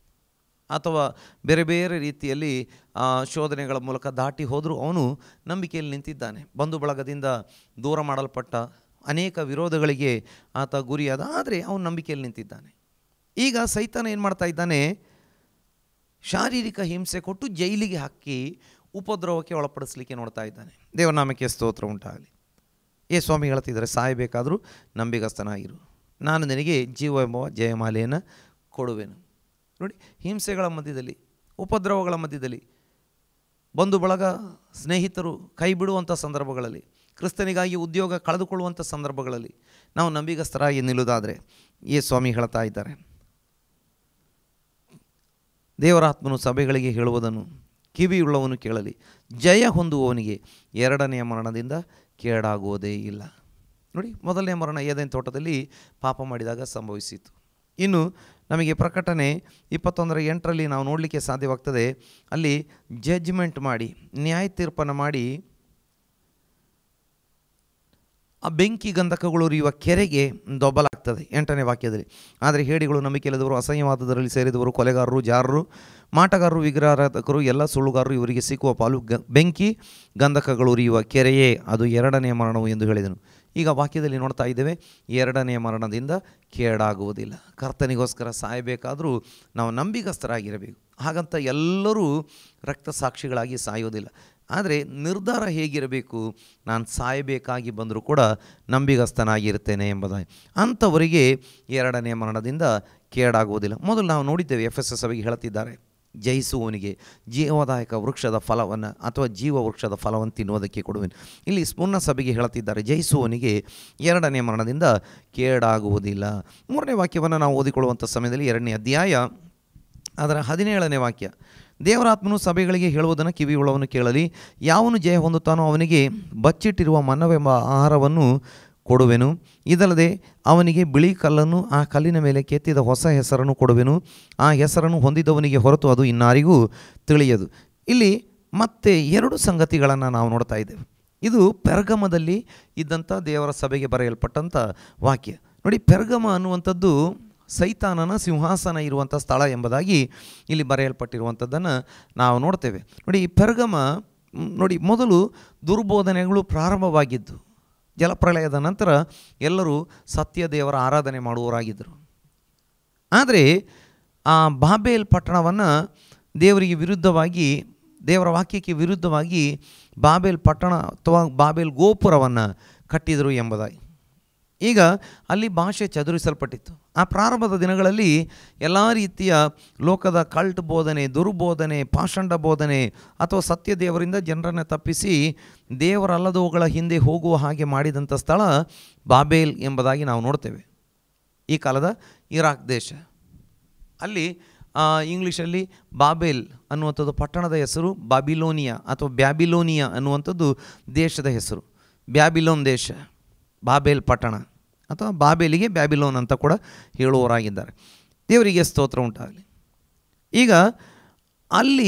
ಅಥವಾ ಬೇರೆ ಬೇರೆ ರೀತಿಯಲ್ಲಿ ಆ, ಶೋಧನೆಗಳ ಮೂಲಕ ದಾಟಿ ಹೋದರೂ ಅವನು ನಂಬಿಕೆಯಲ್ಲಿ ನಿಂತಿದ್ದಾನೆ ಬಂಧು ಬಳಗದಿಂದ ದೂರ ಮಾಡಲ್ಪಟ್ಟ ಅನೇಕ ವಿರೋಧಗಳಿಗೆ ಆತ ಗುರಿಯಾದ ಆದರೆ ಅವನು ನಂಬಿಕೆಯಲ್ಲಿ ನಿಂತಿದ್ದಾನೆ ಈಗ ಸೈತಾನ ಏನು ಮಾಡ್ತಾ ಇದ್ದಾನೆ ಶಾರೀರಿಕ ಹಿಂಸೆ ಕೊಟ್ಟು ಜೈಲಿಗೆ ಹಾಕಿ ಉಪದ್ರವಕ್ಕೆ ಒಳಪಡಿಸಲಿಕ್ಕೆ ನೋಡ್ತಾ ಇದ್ದಾನೆ ದೇವನಾಮಕ್ಕೆ ಸ್ತೋತ್ರ ಉಂಟಾಗಲಿ ಏ ಸ್ವಾಮಿ ಹೇಳ್ತಿದ್ದಾರೆ ಸಾಯಬೇಕಾದರೂ ನಂಬಿಗಸ್ತನಾಗಿರು ನಾನು ನಿನಗೆ ಜೀವ ಎಂಬ ಜಯಮಾಲೆಯನ್ನು ಕೊಡುವೆನು ನೋಡಿ ಹಿಂಸೆಗಳ ಮಧ್ಯದಲ್ಲಿ ಉಪದ್ರವಗಳ ಮಧ್ಯದಲ್ಲಿ ಬಂಧು ಬಳಗ ಸ್ನೇಹಿತರು ಕೈ ಬಿಡುವಂಥ ಸಂದರ್ಭಗಳಲ್ಲಿ ಕ್ರಿಸ್ತನಿಗಾಗಿ ಉದ್ಯೋಗ ಕಳೆದುಕೊಳ್ಳುವಂಥ ಸಂದರ್ಭಗಳಲ್ಲಿ ನಾವು ನಂಬಿಗಸ್ತರಾಗಿ ನಿಲ್ಲುವುದಾದರೆ ಏ ಸ್ವಾಮಿ ಹೇಳ್ತಾ ಇದ್ದಾರೆ ದೇವರಾತ್ಮನು ಸಭೆಗಳಿಗೆ ಹೇಳುವುದನ್ನು ಕಿವಿಯುಳ್ಳವನು ಕೇಳಲಿ ಜಯ ಹೊಂದುವವನಿಗೆ ಎರಡನೆಯ ಮರಣದಿಂದ ಕೇಡಾಗುವುದೇ ಇಲ್ಲ ನೋಡಿ ಮೊದಲನೇ ಮರಣ ಏದೇನು ತೋಟದಲ್ಲಿ ಪಾಪ ಮಾಡಿದಾಗ ಸಂಭವಿಸಿತು ಇನ್ನು ನಮಗೆ ಪ್ರಕಟಣೆ ಇಪ್ಪತ್ತೊಂದರ ಎಂಟರಲ್ಲಿ ನಾವು ನೋಡಲಿಕ್ಕೆ ಸಾಧ್ಯವಾಗ್ತದೆ ಅಲ್ಲಿ ಜಡ್ಜ್ಮೆಂಟ್ ಮಾಡಿ ನ್ಯಾಯ ತೀರ್ಪನ್ನು ಮಾಡಿ ಆ ಬೆಂಕಿ ಗಂಧಕಗಳು ಉರಿಯುವ ಕೆರೆಗೆ ದೊಬ್ಬಲಾಗ್ತದೆ ಎಂಟನೇ ವಾಕ್ಯದಲ್ಲಿ ಆದರೆ ಹೇಡಿಗಳು ನಂಬಿಕೆ ಇಲ್ಲದವರು ಅಸಹ್ಯವಾದದರಲ್ಲಿ ಸೇರಿದವರು ಕೊಲೆಗಾರರು ಜಾರರು ಮಾಟಗಾರರು ವಿಗ್ರಹಾರಾಧಕರು ಎಲ್ಲ ಸುಳ್ಳುಗಾರರು ಇವರಿಗೆ ಸಿಕ್ಕುವ ಪಾಲು ಗ ಬೆಂಕಿ ಗಂಧಕಗಳು ಉರಿಯುವ ಕೆರೆಯೇ ಅದು ಎರಡನೇ ಮರಣವು ಎಂದು ಹೇಳಿದನು ಈಗ ವಾಕ್ಯದಲ್ಲಿ ನೋಡ್ತಾ ಇದ್ದೇವೆ ಎರಡನೇ ಮರಣದಿಂದ ಕೇಡಾಗುವುದಿಲ್ಲ ಕರ್ತನಿಗೋಸ್ಕರ ಸಾಯಬೇಕಾದರೂ ನಾವು ನಂಬಿಗಸ್ತರಾಗಿರಬೇಕು ಹಾಗಂತ ಎಲ್ಲರೂ ರಕ್ತಸಾಕ್ಷಿಗಳಾಗಿ ಸಾಯೋದಿಲ್ಲ ಆದರೆ ನಿರ್ಧಾರ ಹೇಗಿರಬೇಕು ನಾನು ಸಾಯಬೇಕಾಗಿ ಬಂದರೂ ಕೂಡ ನಂಬಿಗಸ್ತನಾಗಿರ್ತೇನೆ ಎಂಬುದಾಗಿ ಅಂಥವರಿಗೆ ಎರಡನೇ ಮರಣದಿಂದ ಕೇಡಾಗುವುದಿಲ್ಲ ಮೊದಲು ನಾವು ನೋಡಿದ್ದೇವೆ ಎಫ್ ಎಸ್ ಎಸ್ ಸಭೆಗೆ ಹೇಳುತ್ತಿದ್ದಾರೆ ಜಯಿಸುವವನಿಗೆ ಜೀವದಾಯಕ ವೃಕ್ಷದ ಫಲವನ್ನು ಅಥವಾ ಜೀವ ವೃಕ್ಷದ ಫಲವನ್ನು ತಿನ್ನುವುದಕ್ಕೆ ಕೊಡುವೆನು ಇಲ್ಲಿ ಸ್ಪೂರ್ಣ ಸಭೆಗೆ ಹೇಳುತ್ತಿದ್ದಾರೆ ಜಯಿಸುವವನಿಗೆ ಎರಡನೇ ಮರಣದಿಂದ ಕೇಡಾಗುವುದಿಲ್ಲ ಮೂರನೇ ವಾಕ್ಯವನ್ನು ನಾವು ಓದಿಕೊಳ್ಳುವಂಥ ಸಮಯದಲ್ಲಿ ಎರಡನೇ ಅಧ್ಯಾಯ ಅದರ ಹದಿನೇಳನೇ ವಾಕ್ಯ ದೇವರಾತ್ಮನು ಸಭೆಗಳಿಗೆ ಹೇಳುವುದನ್ನು ಕಿವಿಯುಳ್ಳವನು ಕೇಳಲಿ ಯಾವನು ಜಯ ಹೊಂದುತ್ತಾನೋ ಅವನಿಗೆ ಬಚ್ಚಿಟ್ಟಿರುವ ಮನ್ನವೆಂಬ ಆಹಾರವನ್ನು ಕೊಡುವೆನು ಇದಲ್ಲದೆ ಅವನಿಗೆ ಬಿಳಿ ಕಲ್ಲನ್ನು ಆ ಕಲ್ಲಿನ ಮೇಲೆ ಕೆತ್ತಿದ ಹೊಸ ಹೆಸರನ್ನು ಕೊಡುವೆನು ಆ ಹೆಸರನ್ನು ಹೊಂದಿದವನಿಗೆ ಹೊರತು ಅದು ಇನ್ನಾರಿಗೂ ತಿಳಿಯದು ಇಲ್ಲಿ ಮತ್ತೆ ಎರಡು ಸಂಗತಿಗಳನ್ನು ನಾವು ನೋಡ್ತಾ ಇದ್ದೇವೆ ಇದು ಪೆರ್ಗಮದಲ್ಲಿ ಇದ್ದಂಥ ದೇವರ ಸಭೆಗೆ ಬರೆಯಲ್ಪಟ್ಟಂಥ ವಾಕ್ಯ ನೋಡಿ ಪೆರ್ಗಮ ಅನ್ನುವಂಥದ್ದು ಸೈತಾನನ ಸಿಂಹಾಸನ ಇರುವಂಥ ಸ್ಥಳ ಎಂಬುದಾಗಿ ಇಲ್ಲಿ ಬರೆಯಲ್ಪಟ್ಟಿರುವಂಥದ್ದನ್ನು ನಾವು ನೋಡ್ತೇವೆ ನೋಡಿ ಈ ಪೆರ್ಗಮ ಮ್, ನೋಡಿ ಮೊದಲು ದುರ್ಬೋಧನೆಗಳು ಪ್ರಾರಂಭವಾಗಿದ್ದು ಜಲಪ್ರಳಯದ ನಂತರ ಎಲ್ಲರೂ ಸತ್ಯ ದೇವರ ಆರಾಧನೆ ಮಾಡುವವರಾಗಿದ್ದರು ಆದರೆ ಆ ಬಾಬೇಲ್ ಪಟ್ಟಣವನ್ನು ದೇವರಿಗೆ ವಿರುದ್ಧವಾಗಿ ದೇವರ ವಾಕ್ಯಕ್ಕೆ ವಿರುದ್ಧವಾಗಿ ಬಾಬೇಲ್ ಪಟ್ಟಣ ಅಥವಾ ಬಾಬೇಲ್ ಗೋಪುರವನ್ನು ಕಟ್ಟಿದರು ಎಂಬುದಾಗಿ ಈಗ ಅಲ್ಲಿ ಭಾಷೆ ಚದುರಿಸಲ್ಪಟ್ಟಿತ್ತು ಆ ಪ್ರಾರಂಭದ ದಿನಗಳಲ್ಲಿ ಎಲ್ಲ ರೀತಿಯ ಲೋಕದ ಕಲ್ಟ್ ಬೋಧನೆ ದುರ್ಬೋಧನೆ ಪಾಷಂಡ ಬೋಧನೆ ಅಥವಾ ಸತ್ಯ ದೇವರಿಂದ ಜನರನ್ನು ತಪ್ಪಿಸಿ ದೇವರಲ್ಲದವುಗಳ ಹಿಂದೆ ಹೋಗುವ ಹಾಗೆ ಮಾಡಿದಂಥ ಸ್ಥಳ ಬಾಬೇಲ್ ಎಂಬುದಾಗಿ ನಾವು ನೋಡ್ತೇವೆ ಈ ಕಾಲದ ಇರಾಕ್ ದೇಶ ಅಲ್ಲಿ ಆ, ಇಂಗ್ಲೀಷಲ್ಲಿ ಬಾಬೇಲ್ ಅನ್ನುವಂಥದ್ದು ಪಟ್ಟಣದ ಹೆಸರು ಬಾಬಿಲೋನಿಯಾ ಅಥವಾ ಬ್ಯಾಬಿಲೋನಿಯಾ ಅನ್ನುವಂಥದ್ದು ದೇಶದ ಹೆಸರು ಬ್ಯಾಬಿಲೋನ್ ದೇಶ ಬಾಬೇಲ್ ಪಟ್ಟಣ ಅಥವಾ ಬಾಬೇಲಿಗೆ ಬ್ಯಾಬಿಲೋನ್ ಅಂತ ಕೂಡ ಹೇಳುವವರಾಗಿದ್ದಾರೆ ದೇವರಿಗೆ ಸ್ತೋತ್ರ ಉಂಟಾಗಲಿ ಈಗ ಅಲ್ಲಿ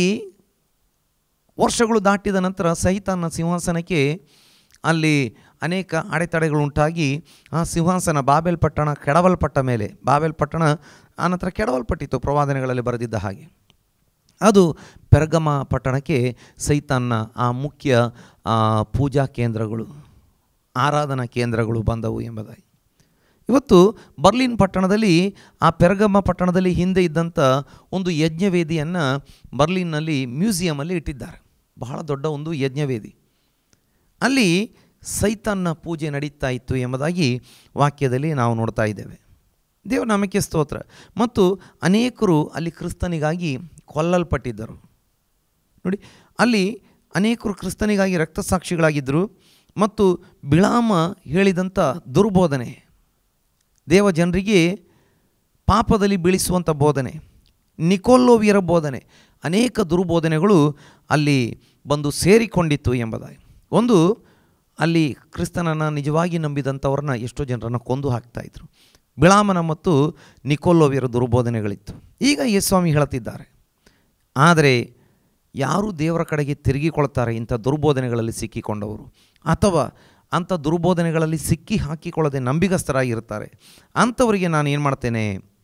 ವರ್ಷಗಳು ದಾಟಿದ ನಂತರ ಸಹಿತನ ಸಿಂಹಾಸನಕ್ಕೆ ಅಲ್ಲಿ ಅನೇಕ ಅಡೆತಡೆಗಳುಂಟಾಗಿ ಆ ಸಿಂಹಾಸನ ಬಾಬೆಲ್ ಪಟ್ಟಣ ಕೆಡವಲ್ಪಟ್ಟ ಮೇಲೆ ಬಾಬೆಲ್ ಪಟ್ಟಣ ಆನಂತರ ಕೆಡವಲ್ಪಟ್ಟಿತ್ತು ಪ್ರವಾದನೆಗಳಲ್ಲಿ ಬರೆದಿದ್ದ ಹಾಗೆ ಅದು ಪೆರ್ಗಮ ಪಟ್ಟಣಕ್ಕೆ ಸೈತಾನ್ನ ಆ ಮುಖ್ಯ ಆ, ಪೂಜಾ ಕೇಂದ್ರಗಳು ಆರಾಧನಾ ಕೇಂದ್ರಗಳು ಬಂದವು ಎಂಬುದಾಗಿ ಇವತ್ತು ಬರ್ಲಿನ್ ಪಟ್ಟಣದಲ್ಲಿ ಆ ಪೆರ್ಗಮ ಪಟ್ಟಣದಲ್ಲಿ ಹಿಂದೆ ಇದ್ದಂಥ ಒಂದು ಯಜ್ಞವೇದಿಯನ್ನು ಬರ್ಲಿನ್ನಲ್ಲಿ ಮ್ಯೂಸಿಯಮಲ್ಲಿ ಇಟ್ಟಿದ್ದಾರೆ ಬಹಳ ದೊಡ್ಡ ಒಂದು ಯಜ್ಞವೇದಿ ಅಲ್ಲಿ ಸೈತಾನ್ನ ಪೂಜೆ ನಡೀತಾ ಇತ್ತು ಎಂಬುದಾಗಿ ವಾಕ್ಯದಲ್ಲಿ ನಾವು ನೋಡ್ತಾ ಇದ್ದೇವೆ ದೇವರ ನಾಮಕ್ಕೆ ಸ್ತೋತ್ರ ಮತ್ತು ಅನೇಕರು ಅಲ್ಲಿ ಕ್ರಿಸ್ತನಿಗಾಗಿ ಕೊಲ್ಲಲ್ಪಟ್ಟಿದ್ದರು ನೋಡಿ ಅಲ್ಲಿ ಅನೇಕರು ಕ್ರಿಸ್ತನಿಗಾಗಿ ರಕ್ತಸಾಕ್ಷಿಗಳಾಗಿದ್ದರು ಮತ್ತು ಬಿಳಾಮ ಹೇಳಿದಂಥ ದುರ್ಬೋಧನೆ ದೇವ ಜನರಿಗೆ ಪಾಪದಲ್ಲಿ ಬೀಳಿಸುವಂಥ ಬೋಧನೆ ನಿಕೋಲ್ಲೋವಿಯರ ಬೋಧನೆ ಅನೇಕ ದುರ್ಬೋಧನೆಗಳು ಅಲ್ಲಿ ಬಂದು ಸೇರಿಕೊಂಡಿತ್ತು ಎಂಬುದಾಗಿ ಒಂದು ಅಲ್ಲಿ ಕ್ರಿಸ್ತನನ್ನು ನಿಜವಾಗಿ ನಂಬಿದಂಥವ್ರನ್ನ ಎಷ್ಟೋ ಜನರನ್ನು ಕೊಂದು ಹಾಕ್ತಾಯಿದ್ರು ಬಿಳಾಮನ ಮತ್ತು ನಿಕೋಲ್ಲೋವಿಯರ ದುರ್ಬೋಧನೆಗಳಿತ್ತು ಈಗ ಯೇಸ್ವಾಮಿ ಹೇಳುತ್ತಿದ್ದಾರೆ ಆದರೆ ಯಾರು ದೇವರ ಕಡೆಗೆ ತಿರುಗಿಕೊಳ್ತಾರೆ ಇಂಥ ದುರ್ಬೋಧನೆಗಳಲ್ಲಿ ಸಿಕ್ಕಿಕೊಂಡವರು ಅಥವಾ ಅಂಥ ದುರ್ಬೋಧನೆಗಳಲ್ಲಿ ಸಿಕ್ಕಿ ಹಾಕಿಕೊಳ್ಳದೆ ನಂಬಿಗಸ್ತರಾಗಿರ್ತಾರೆ ಅಂಥವರಿಗೆ ನಾನು ಏನು ಮಾಡ್ತೇನೆ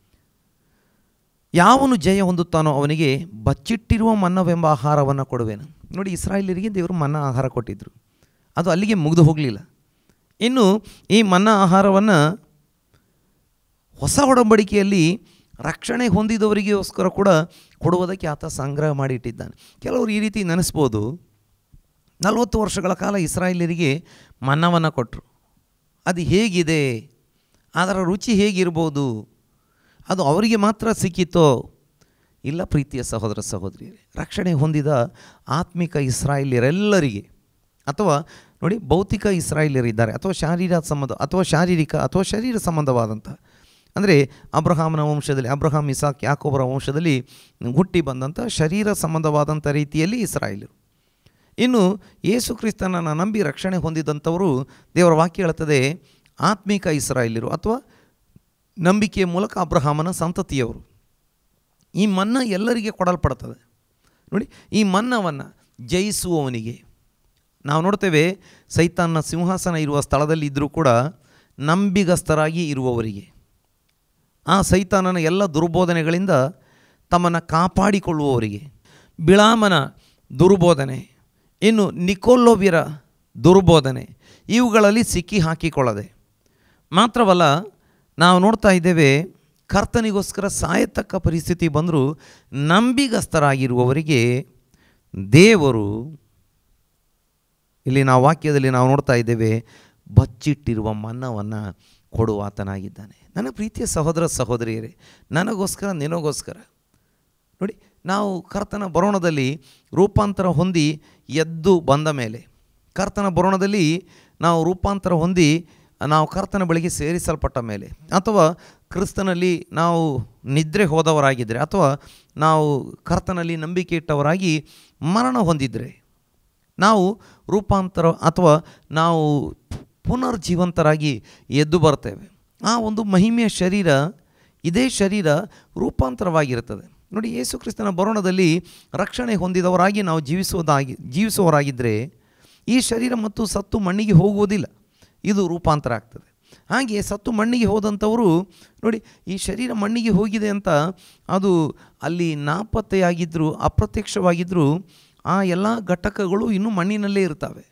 ಯಾವನು ಜಯ ಹೊಂದುತ್ತಾನೋ ಅವನಿಗೆ ಬಚ್ಚಿಟ್ಟಿರುವ ಮನ್ನವೆಂಬ ಆಹಾರವನ್ನು ಕೊಡುವೆನು ನೋಡಿ ಇಸ್ರಾಯೇಲರಿಗೆ ದೇವರು ಮನ್ನ ಆಹಾರ ಕೊಟ್ಟಿದ್ದರು ಅದು ಅಲ್ಲಿಗೆ ಮುಗಿದು ಹೋಗಲಿಲ್ಲ ಇನ್ನು ಈ ಮನ್ನ ಆಹಾರವನ್ನು ಹೊಸ ಒಡಂಬಡಿಕೆಯಲ್ಲಿ ರಕ್ಷಣೆ ಹೊಂದಿದವರಿಗೋಸ್ಕರ ಕೂಡ ಕೊಡುವುದಕ್ಕೆ ಆತ ಸಂಗ್ರಹ ಮಾಡಿ ಇಟ್ಟಿದ್ದಾನೆ ಕೆಲವರು ಈ ರೀತಿ ನೆನೆಸ್ಬೋದು ನಲವತ್ತು ವರ್ಷಗಳ ಕಾಲ ಇಸ್ರಾಯೇಲರಿಗೆ ಮನ್ನವನ್ನು ಕೊಟ್ಟರು ಅದು ಹೇಗಿದೆ ಅದರ ರುಚಿ ಹೇಗಿರ್ಬೋದು ಅದು ಅವರಿಗೆ ಮಾತ್ರ ಸಿಕ್ಕಿತೋ ಇಲ್ಲ ಪ್ರೀತಿಯ ಸಹೋದರ ಸಹೋದರಿಯರೇ ರಕ್ಷಣೆ ಹೊಂದಿದ ಆತ್ಮಿಕ ಇಸ್ರಾಯೇಲಿಯರೆಲ್ಲರಿಗೆ ಅಥವಾ ನೋಡಿ ಭೌತಿಕ ಇಸ್ರಾಯೇಲಿಯರಿದ್ದಾರೆ ಅಥವಾ ಶಾರೀರ ಸಂಬಂಧ ಅಥವಾ ಶಾರೀರಿಕ ಅಥವಾ ಶರೀರ ಸಂಬಂಧವಾದಂಥ ಅಂದರೆ ಅಬ್ರಹಾಮನ ವಂಶದಲ್ಲಿ ಅಬ್ರಹಾಂ ಇಸಾಕ್ ಯಾಕೋಬರ ವಂಶದಲ್ಲಿ ಹುಟ್ಟಿ ಬಂದಂಥ ಶರೀರ ಸಂಬಂಧವಾದಂಥ ರೀತಿಯಲ್ಲಿ ಇಸ್ರಾಯೇಲರು ಇನ್ನು ಯೇಸು ಕ್ರಿಸ್ತನನ್ನು ನಂಬಿ ರಕ್ಷಣೆ ಹೊಂದಿದಂಥವರು ದೇವರ ವಾಕ್ಯ ಹೇಳ್ತದೆ ಆತ್ಮಿಕ ಇಸ್ರಾಯೇಲ್ಯರು ಅಥವಾ ನಂಬಿಕೆಯ ಮೂಲಕ ಅಬ್ರಹಾಮನ ಸಂತತಿಯವರು ಈ ಮನ್ನ ಎಲ್ಲರಿಗೆ ಕೊಡಲ್ಪಡ್ತದೆ ನೋಡಿ ಈ ಮನ್ನವನ್ನು ಜಯಿಸುವವನಿಗೆ ನಾವು ನೋಡ್ತೇವೆ ಸೈತಾನ್ನ ಸಿಂಹಾಸನ ಇರುವ ಸ್ಥಳದಲ್ಲಿ ಇದ್ದರೂ ಕೂಡ ನಂಬಿಗಸ್ತರಾಗಿ ಇರುವವರಿಗೆ ಆ ಸೈತಾನನ ಎಲ್ಲ ದುರ್ಬೋಧನೆಗಳಿಂದ ತಮ್ಮನ್ನು ಕಾಪಾಡಿಕೊಳ್ಳುವವರಿಗೆ ಬಿಳಾಮನ ದುರ್ಬೋಧನೆ ಇನ್ನು ನಿಕೋಲ್ಲೋವ್ಯರ ದುರ್ಬೋಧನೆ ಇವುಗಳಲ್ಲಿ ಸಿಕ್ಕಿ ಹಾಕಿಕೊಳ್ಳದೆ ಮಾತ್ರವಲ್ಲ ನಾವು ನೋಡ್ತಾ ಇದ್ದೇವೆ ಕರ್ತನಿಗೋಸ್ಕರ ಸಾಯತಕ್ಕ ಪರಿಸ್ಥಿತಿ ಬಂದರೂ ನಂಬಿಗಸ್ತರಾಗಿರುವವರಿಗೆ ದೇವರು ಇಲ್ಲಿ ನಾವು ವಾಕ್ಯದಲ್ಲಿ ನಾವು ನೋಡ್ತಾ ಇದ್ದೇವೆ ಬಚ್ಚಿಟ್ಟಿರುವ ಮನ್ನವನ್ನು ಕೊಡುವಾತನಾಗಿದ್ದಾನೆ ನನ್ನ ಪ್ರೀತಿಯ ಸಹೋದರ ಸಹೋದರಿಯರೇ ನನಗೋಸ್ಕರ ನಿನಗೋಸ್ಕರ ನೋಡಿ ನಾವು ಕರ್ತನ ಬರೋಣದಲ್ಲಿ ರೂಪಾಂತರ ಹೊಂದಿ ಎದ್ದು ಬಂದ ಮೇಲೆ ಕರ್ತನ ಬರೋಣದಲ್ಲಿ ನಾವು ರೂಪಾಂತರ ಹೊಂದಿ ನಾವು ಕರ್ತನ ಬಳಿಗೆ ಸೇರಿಸಲ್ಪಟ್ಟ ಮೇಲೆ ಅಥವಾ ಕ್ರಿಸ್ತನಲ್ಲಿ ನಾವು ನಿದ್ರೆ ಹೋದವರಾಗಿದ್ದರೆ ಅಥವಾ ನಾವು ಕರ್ತನಲ್ಲಿ ನಂಬಿಕೆ ಇಟ್ಟವರಾಗಿ ಮರಣ ಹೊಂದಿದರೆ ನಾವು ರೂಪಾಂತರ ಅಥವಾ ನಾವು ಪುನರ್ಜೀವಂತರಾಗಿ ಎದ್ದು ಬರ್ತೇವೆ ಆ ಒಂದು ಮಹಿಮೆಯ ಶರೀರ ಇದೇ ಶರೀರ ರೂಪಾಂತರವಾಗಿರುತ್ತದೆ ನೋಡಿ ಯೇಸು ಕ್ರಿಸ್ತನ ಬರೋಣದಲ್ಲಿ ರಕ್ಷಣೆ ಹೊಂದಿದವರಾಗಿ ನಾವು ಜೀವಿಸುವುದಾಗಿ ಜೀವಿಸುವವರಾಗಿದ್ದರೆ ಈ ಶರೀರ ಮತ್ತು ಸತ್ತು ಮಣ್ಣಿಗೆ ಹೋಗುವುದಿಲ್ಲ ಇದು ರೂಪಾಂತರ ಆಗ್ತದೆ ಹಾಗೆ ಸತ್ತು ಮಣ್ಣಿಗೆ ಹೋದಂಥವರು ನೋಡಿ ಈ ಶರೀರ ಮಣ್ಣಿಗೆ ಹೋಗಿದೆ ಅಂತ ಅದು ಅಲ್ಲಿ ನಾಪತ್ತೆಯಾಗಿದ್ದರೂ ಅಪ್ರತ್ಯಕ್ಷವಾಗಿದ್ದರೂ ಆ ಎಲ್ಲ ಘಟಕಗಳು ಇನ್ನೂ ಮಣ್ಣಿನಲ್ಲೇ ಇರ್ತವೆ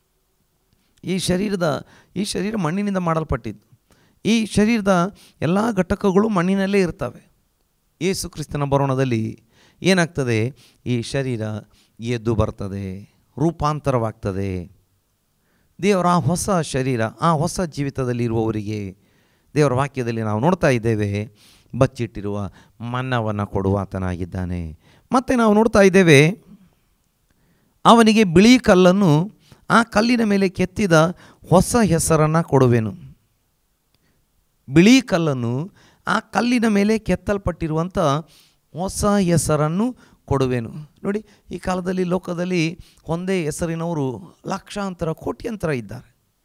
ಈ ಶರೀರದ ಈ ಶರೀರ ಮಣ್ಣಿನಿಂದ ಮಾಡಲ್ಪಟ್ಟಿದ್ದು ಈ ಶರೀರದ ಎಲ್ಲ ಘಟಕಗಳು ಮಣ್ಣಿನಲ್ಲೇ ಇರ್ತವೆ ಯೇಸು ಕ್ರಿಸ್ತನ ಬರೋಣದಲ್ಲಿ ಏನಾಗ್ತದೆ ಈ ಶರೀರ ಎದ್ದು ಬರ್ತದೆ ರೂಪಾಂತರವಾಗ್ತದೆ ದೇವರ ಆ ಹೊಸ ಶರೀರ ಆ ಹೊಸ ಜೀವಿತದಲ್ಲಿ ಇರುವವರಿಗೆ ದೇವರ ವಾಕ್ಯದಲ್ಲಿ ನಾವು ನೋಡ್ತಾ ಇದ್ದೇವೆ ಬಚ್ಚಿಟ್ಟಿರುವ ಮನ್ನವನ್ನು ಕೊಡುವಾತನಾಗಿದ್ದಾನೆ ಮತ್ತು ನಾವು ನೋಡ್ತಾ ಇದ್ದೇವೆ ಅವನಿಗೆ ಬಿಳಿ ಕಲ್ಲನ್ನು ಆ ಕಲ್ಲಿನ ಮೇಲೆ ಕೆತ್ತಿದ ಹೊಸ ಹೆಸರನ್ನು ಕೊಡುವೆನು ಬಿಳಿ ಕಲ್ಲನ್ನು ಆ ಕಲ್ಲಿನ ಮೇಲೆ ಕೆತ್ತಲ್ಪಟ್ಟಿರುವಂಥ ಹೊಸ ಹೆಸರನ್ನು ಕೊಡುವೆನು ನೋಡಿ ಈ ಕಾಲದಲ್ಲಿ ಲೋಕದಲ್ಲಿ ಒಂದೇ ಹೆಸರಿನವರು ಲಕ್ಷಾಂತರ ಕೋಟ್ಯಂತರ ಇದ್ದಾರೆ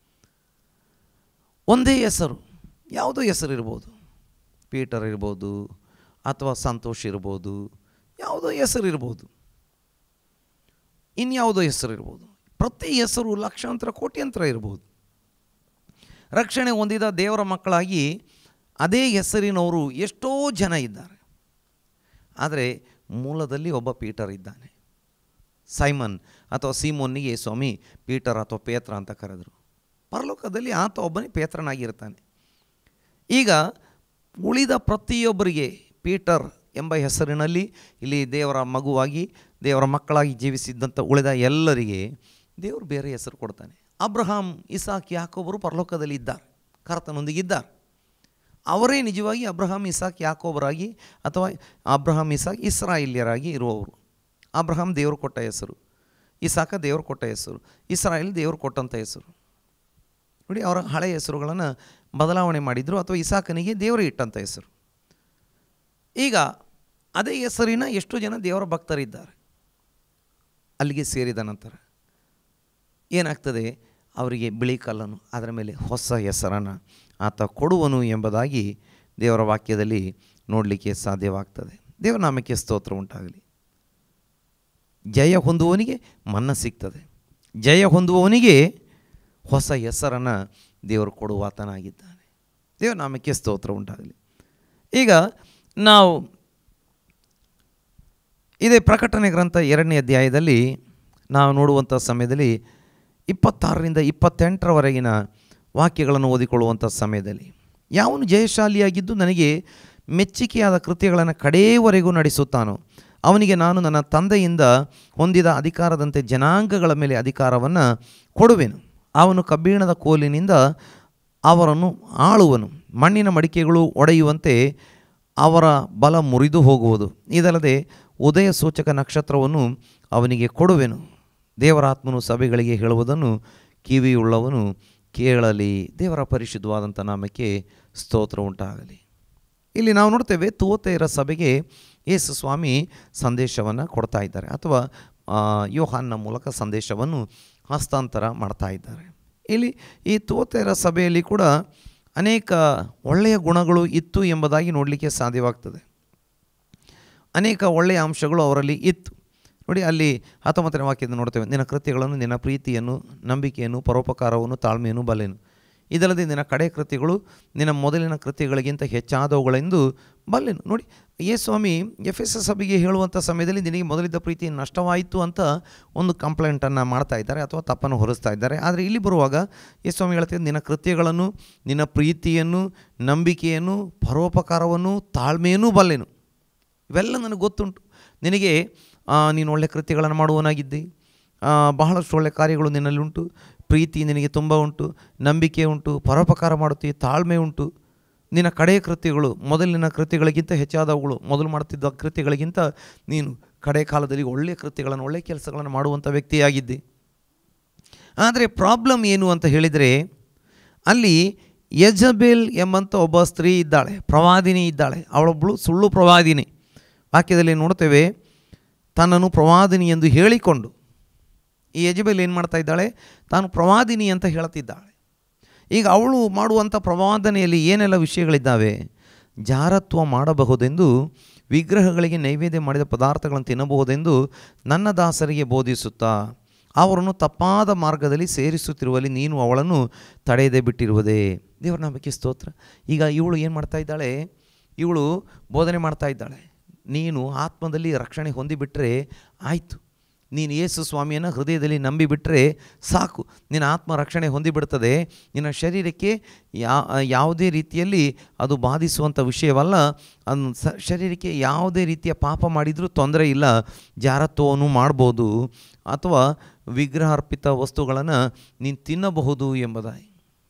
ಒಂದೇ ಹೆಸರು ಯಾವುದೋ ಹೆಸರು ಇರ್ಬೋದು ಪೀಟರ್ ಇರ್ಬೋದು ಅಥವಾ ಸಂತೋಷ್ ಇರ್ಬೋದು ಯಾವುದೋ ಹೆಸರು ಇರ್ಬೋದು ಇನ್ಯಾವುದೋ ಹೆಸರು ಇರ್ಬೋದು ಪ್ರತಿ ಹೆಸರು ಲಕ್ಷಾಂತರ ಕೋಟ್ಯಂತರ ಇರ್ಬೋದು ರಕ್ಷಣೆ ಹೊಂದಿದ ದೇವರ ಮಕ್ಕಳಾಗಿ ಅದೇ ಹೆಸರಿನವರು ಎಷ್ಟೋ ಜನ ಇದ್ದಾರೆ ಆದರೆ ಮೂಲದಲ್ಲಿ ಒಬ್ಬ ಪೀಟರ್ ಇದ್ದಾನೆ ಸೈಮನ್ ಅಥವಾ ಸೀಮೋನ್ನಿಗೆ ಸ್ವಾಮಿ ಪೀಟರ್ ಅಥವಾ ಪೇತ್ರ ಅಂತ ಕರೆದರು ಪರಲೋಕದಲ್ಲಿ ಆತ ಒಬ್ಬನೇ ಪೇತ್ರನಾಗಿರ್ತಾನೆ ಈಗ ಉಳಿದ ಪ್ರತಿಯೊಬ್ಬರಿಗೆ ಪೀಟರ್ ಎಂಬ ಹೆಸರಿನಲ್ಲಿ ಇಲ್ಲಿ ದೇವರ ಮಗುವಾಗಿ ದೇವರ ಮಕ್ಕಳಾಗಿ ಜೀವಿಸಿದ್ದಂಥ ಉಳಿದ ಎಲ್ಲರಿಗೆ ದೇವರು ಬೇರೆ ಹೆಸರು ಕೊಡ್ತಾನೆ ಅಬ್ರಹಾಂ ಇಸಾಕ್ ಯಾಕೋಬರು ಪರಲೋಕದಲ್ಲಿ ಇದ್ದಾರೆ ಕರ್ತನೊಂದಿಗಿದ್ದಾರೆ ಅವರೇ ನಿಜವಾಗಿ ಅಬ್ರಹಾಂ ಇಸಾಕ್ ಯಾಕೋಬರಾಗಿ ಅಥವಾ ಅಬ್ರಹಾಂ ಇಸಾಕ್ ಇಸ್ರಾಯಿಲ್ಯರಾಗಿ ಇರುವವರು ಅಬ್ರಹಾಂ ದೇವರು ಕೊಟ್ಟ ಹೆಸರು ಇಸಾಕ ದೇವರು ಕೊಟ್ಟ ಹೆಸರು ಇಸ್ರಾಯೇಲ್ ದೇವರು ಕೊಟ್ಟಂಥ ಹೆಸರು ನೋಡಿ ಅವರ ಹಳೆಯ ಹೆಸರುಗಳನ್ನು ಬದಲಾವಣೆ ಮಾಡಿದರು ಅಥವಾ ಇಸಾಕನಿಗೆ ದೇವರು ಇಟ್ಟಂಥ ಹೆಸರು ಈಗ ಅದೇ ಹೆಸರಿನ ಎಷ್ಟು ಜನ ದೇವರ ಭಕ್ತರಿದ್ದಾರೆ ಅಲ್ಲಿಗೆ ಸೇರಿದ ನಂತರ ಏನಾಗ್ತದೆ ಅವರಿಗೆ ಬಿಳಿ ಕಲ್ಲನ್ನು ಅದರ ಮೇಲೆ ಹೊಸ ಹೆಸರನ್ನು ಆತ ಕೊಡುವನು ಎಂಬುದಾಗಿ ದೇವರ ವಾಕ್ಯದಲ್ಲಿ ನೋಡಲಿಕ್ಕೆ ಸಾಧ್ಯವಾಗ್ತದೆ ದೇವರ ನಾಮಕ್ಕೆ ಸ್ತೋತ್ರ ಉಂಟಾಗಲಿ ಜಯ ಹೊಂದುವವನಿಗೆ ಮನ್ನ ಸಿಗ್ತದೆ ಜಯ ಹೊಂದುವವನಿಗೆ ಹೊಸ ಹೆಸರನ್ನು ದೇವರು ಕೊಡುವಾತನಾಗಿದ್ದಾನೆ ದೇವರ ನಾಮಕ್ಕೆ ಸ್ತೋತ್ರ ಉಂಟಾಗಲಿ ಈಗ ನಾವು ಇದೇ ಪ್ರಕಟಣೆ ಗ್ರಂಥ ಎರಡನೇ ಅಧ್ಯಾಯದಲ್ಲಿ ನಾವು ನೋಡುವಂಥ ಸಮಯದಲ್ಲಿ ಇಪ್ಪತ್ತಾರರಿಂದ ಇಪ್ಪತ್ತೆಂಟರವರೆಗಿನ ವಾಕ್ಯಗಳನ್ನು ಓದಿಕೊಳ್ಳುವಂಥ ಸಮಯದಲ್ಲಿ ಯಾವನು ಜಯಶಾಲಿಯಾಗಿದ್ದು ನನಗೆ ಮೆಚ್ಚುಗೆಯಾದ ಕೃತ್ಯಗಳನ್ನು ಕಡೆಯವರೆಗೂ ನಡೆಸುತ್ತಾನೋ ಅವನಿಗೆ ನಾನು ನನ್ನ ತಂದೆಯಿಂದ ಹೊಂದಿದ ಅಧಿಕಾರದಂತೆ ಜನಾಂಗಗಳ ಮೇಲೆ ಅಧಿಕಾರವನ್ನು ಕೊಡುವೆನು ಅವನು ಕಬ್ಬಿಣದ ಕೋಲಿನಿಂದ ಅವರನ್ನು ಆಳುವನು ಮಣ್ಣಿನ ಮಡಿಕೆಗಳು ಒಡೆಯುವಂತೆ ಅವರ ಬಲ ಮುರಿದು ಹೋಗುವುದು ಇದಲ್ಲದೆ ಉದಯ ಸೂಚಕ ನಕ್ಷತ್ರವನ್ನು ಅವನಿಗೆ ಕೊಡುವೆನು ದೇವರಾತ್ಮನು ಸಭೆಗಳಿಗೆ ಹೇಳುವುದನ್ನು ಕಿವಿಯುಳ್ಳವನು ಕೇಳಲಿ ದೇವರ ಪರಿಶುದ್ಧವಾದಂಥ ನಾಮಕ್ಕೆ ಸ್ತೋತ್ರ ಉಂಟಾಗಲಿ ಇಲ್ಲಿ ನಾವು ನೋಡ್ತೇವೆ ತೋತೆಯರ ಸಭೆಗೆ ಯೇಸು ಸ್ವಾಮಿ ಸಂದೇಶವನ್ನು ಕೊಡ್ತಾ ಇದ್ದಾರೆ ಅಥವಾ ಆ, ಯೋಹಾನ್ನ ಮೂಲಕ ಸಂದೇಶವನ್ನು ಹಸ್ತಾಂತರ ಮಾಡ್ತಾ ಇದ್ದಾರೆ ಇಲ್ಲಿ ಈ ತೋತೆರ ಸಭೆಯಲ್ಲಿ ಕೂಡ ಅನೇಕ ಒಳ್ಳೆಯ ಗುಣಗಳು ಇತ್ತು ಎಂಬುದಾಗಿ ನೋಡಲಿಕ್ಕೆ ಸಾಧ್ಯವಾಗ್ತದೆ ಅನೇಕ ಒಳ್ಳೆಯ ಅಂಶಗಳು ಅವರಲ್ಲಿ ಇತ್ತು ನೋಡಿ ಅಲ್ಲಿ ಹತ್ತೊಂಬತ್ತನೇ ವಾಕ್ಯದ ನೋಡ್ತೇವೆ ನಿನ್ನ ಕೃತ್ಯಗಳನ್ನು ನಿನ್ನ ಪ್ರೀತಿಯನ್ನು ನಂಬಿಕೆಯನ್ನು ಪರೋಪಕಾರವನ್ನು ತಾಳ್ಮೆಯನ್ನು ಬಲೆನು ಇದಲ್ಲದೆ ನಿನ್ನ ಕಡೆ ಕೃತ್ಯಗಳು ನಿನ್ನ ಮೊದಲಿನ ಕೃತ್ಯಗಳಿಗಿಂತ ಹೆಚ್ಚಾದವುಗಳೆಂದು ಬಲ್ಲೆನು ನೋಡಿ ಯೇ ಸ್ವಾಮಿ ಎಫ್ ಎಸ್ ಎಸ್ ಸಭೆಗೆ ಹೇಳುವಂಥ ಸಮಯದಲ್ಲಿ ನಿನಗೆ ಮೊದಲಿದ್ದ ಪ್ರೀತಿ ನಷ್ಟವಾಯಿತು ಅಂತ ಒಂದು ಕಂಪ್ಲೇಂಟನ್ನು ಮಾಡ್ತಾ ಇದ್ದಾರೆ ಅಥವಾ ತಪ್ಪನ್ನು ಹೊರಿಸ್ತಾ ಇದ್ದಾರೆ ಆದರೆ ಇಲ್ಲಿ ಬರುವಾಗ ಯೇ ಸ್ವಾಮಿ ಹೇಳ್ತಿದ್ದ ನಿನ್ನ ಕೃತ್ಯಗಳನ್ನು ನಿನ್ನ ಪ್ರೀತಿಯನ್ನು ನಂಬಿಕೆಯನ್ನು ಪರೋಪಕಾರವನ್ನು ತಾಳ್ಮೆಯನ್ನು ಬಲ್ಲೆನು ಇವೆಲ್ಲ ನನಗೆ ಗೊತ್ತುಂಟು ನಿನಗೆ ಆ, ನೀನು ಒಳ್ಳೆ ಕೃತ್ಯಗಳನ್ನು ಮಾಡುವವನಾಗಿದ್ದಿ ಆ, ಬಹಳಷ್ಟು ಒಳ್ಳೆ ಕಾರ್ಯಗಳು ನಿನ್ನಲ್ಲಿ ಉಂಟು ಪ್ರೀತಿ ನಿನಗೆ ತುಂಬ ಉಂಟು ನಂಬಿಕೆ ಉಂಟು ಪರೋಪಕಾರ ಮಾಡುತ್ತಿ ತಾಳ್ಮೆ ಉಂಟು ನಿನ್ನ ಕಡೆಯ ಕೃತ್ಯಗಳು ಮೊದಲಿನ ಕೃತ್ಯಗಳಿಗಿಂತ ಹೆಚ್ಚಾದವುಗಳು ಮೊದಲು ಮಾಡುತ್ತಿದ್ದ ಕೃತ್ಯಗಳಿಗಿಂತ ನೀನು ಕಡೆ ಕಾಲದಲ್ಲಿ ಒಳ್ಳೆಯ ಕೃತ್ಯಗಳನ್ನು ಒಳ್ಳೆಯ ಕೆಲಸಗಳನ್ನು ಮಾಡುವಂಥ ವ್ಯಕ್ತಿಯಾಗಿದ್ದಿ ಆದರೆ ಪ್ರಾಬ್ಲಮ್ ಏನು ಅಂತ ಹೇಳಿದರೆ ಅಲ್ಲಿ ಯಜಬೇಲ್ ಎಂಬಂಥ ಒಬ್ಬ ಸ್ತ್ರೀ ಇದ್ದಾಳೆ ಪ್ರವಾದಿನಿ ಇದ್ದಾಳೆ ಅವಳೊಬ್ಬಳು ಸುಳ್ಳು ಪ್ರವಾದಿನಿ ವಾಕ್ಯದಲ್ಲಿ ನೋಡ್ತೇವೆ ತನ್ನನ್ನು ಪ್ರವಾದಿನಿ ಎಂದು ಹೇಳಿಕೊಂಡು ಈ ಯಜಬೇಲ್ ಏನು ಮಾಡ್ತಾ ಇದ್ದಾಳೆ ತಾನು ಪ್ರವಾದಿನಿ ಅಂತ ಹೇಳ್ತಿದ್ದಾಳೆ ಈಗ ಅವಳು ಮಾಡುವಂಥ ಪ್ರವಾದನೆಯಲ್ಲಿ ಏನೆಲ್ಲ ವಿಷಯಗಳಿದ್ದಾವೆ ಜಾರತ್ವ ಮಾಡಬಹುದೆಂದು ವಿಗ್ರಹಗಳಿಗೆ ನೈವೇದ್ಯ ಮಾಡಿದ ಪದಾರ್ಥಗಳನ್ನು ತಿನ್ನಬಹುದೆಂದು ನನ್ನ ದಾಸರಿಗೆ ಬೋಧಿಸುತ್ತಾ ಅವರನ್ನು ತಪ್ಪಾದ ಮಾರ್ಗದಲ್ಲಿ ಸೇರಿಸುತ್ತಿರುವಲ್ಲಿ ನೀನು ಅವಳನ್ನು ತಡೆಯದೆ ಬಿಟ್ಟಿರುವುದೇ ದೇವರ ನಂಬಿಕೆ ಸ್ತೋತ್ರ ಈಗ ಇವಳು ಏನು ಮಾಡ್ತಾ ಇದ್ದಾಳೆ ಇವಳು ಬೋಧನೆ ಮಾಡ್ತಾ ಇದ್ದಾಳೆ ನೀನು ಆತ್ಮದಲ್ಲಿ ರಕ್ಷಣೆ ಹೊಂದಿಬಿಟ್ರೆ ಆಯಿತು ನೀನು ಯೇಸು ಸ್ವಾಮಿಯನ್ನು ಹೃದಯದಲ್ಲಿ ನಂಬಿಬಿಟ್ರೆ ಸಾಕು ನಿನ್ನ ಆತ್ಮ ರಕ್ಷಣೆ ಹೊಂದಿಬಿಡ್ತದೆ ನಿನ್ನ ಶರೀರಕ್ಕೆ ಯಾ ಯಾವುದೇ ರೀತಿಯಲ್ಲಿ ಅದು ಬಾಧಿಸುವಂಥ ವಿಷಯವಲ್ಲ ಅದು ಸ ಶರೀರಕ್ಕೆ ಯಾವುದೇ ರೀತಿಯ ಪಾಪ ಮಾಡಿದರೂ ತೊಂದರೆ ಇಲ್ಲ ಜಾರತ್ವವನ್ನು ಮಾಡ್ಬೋದು ಅಥವಾ ವಿಗ್ರಹಾರ್ಪಿತ ವಸ್ತುಗಳನ್ನು ನೀನು ತಿನ್ನಬಹುದು ಎಂಬುದಾಗಿ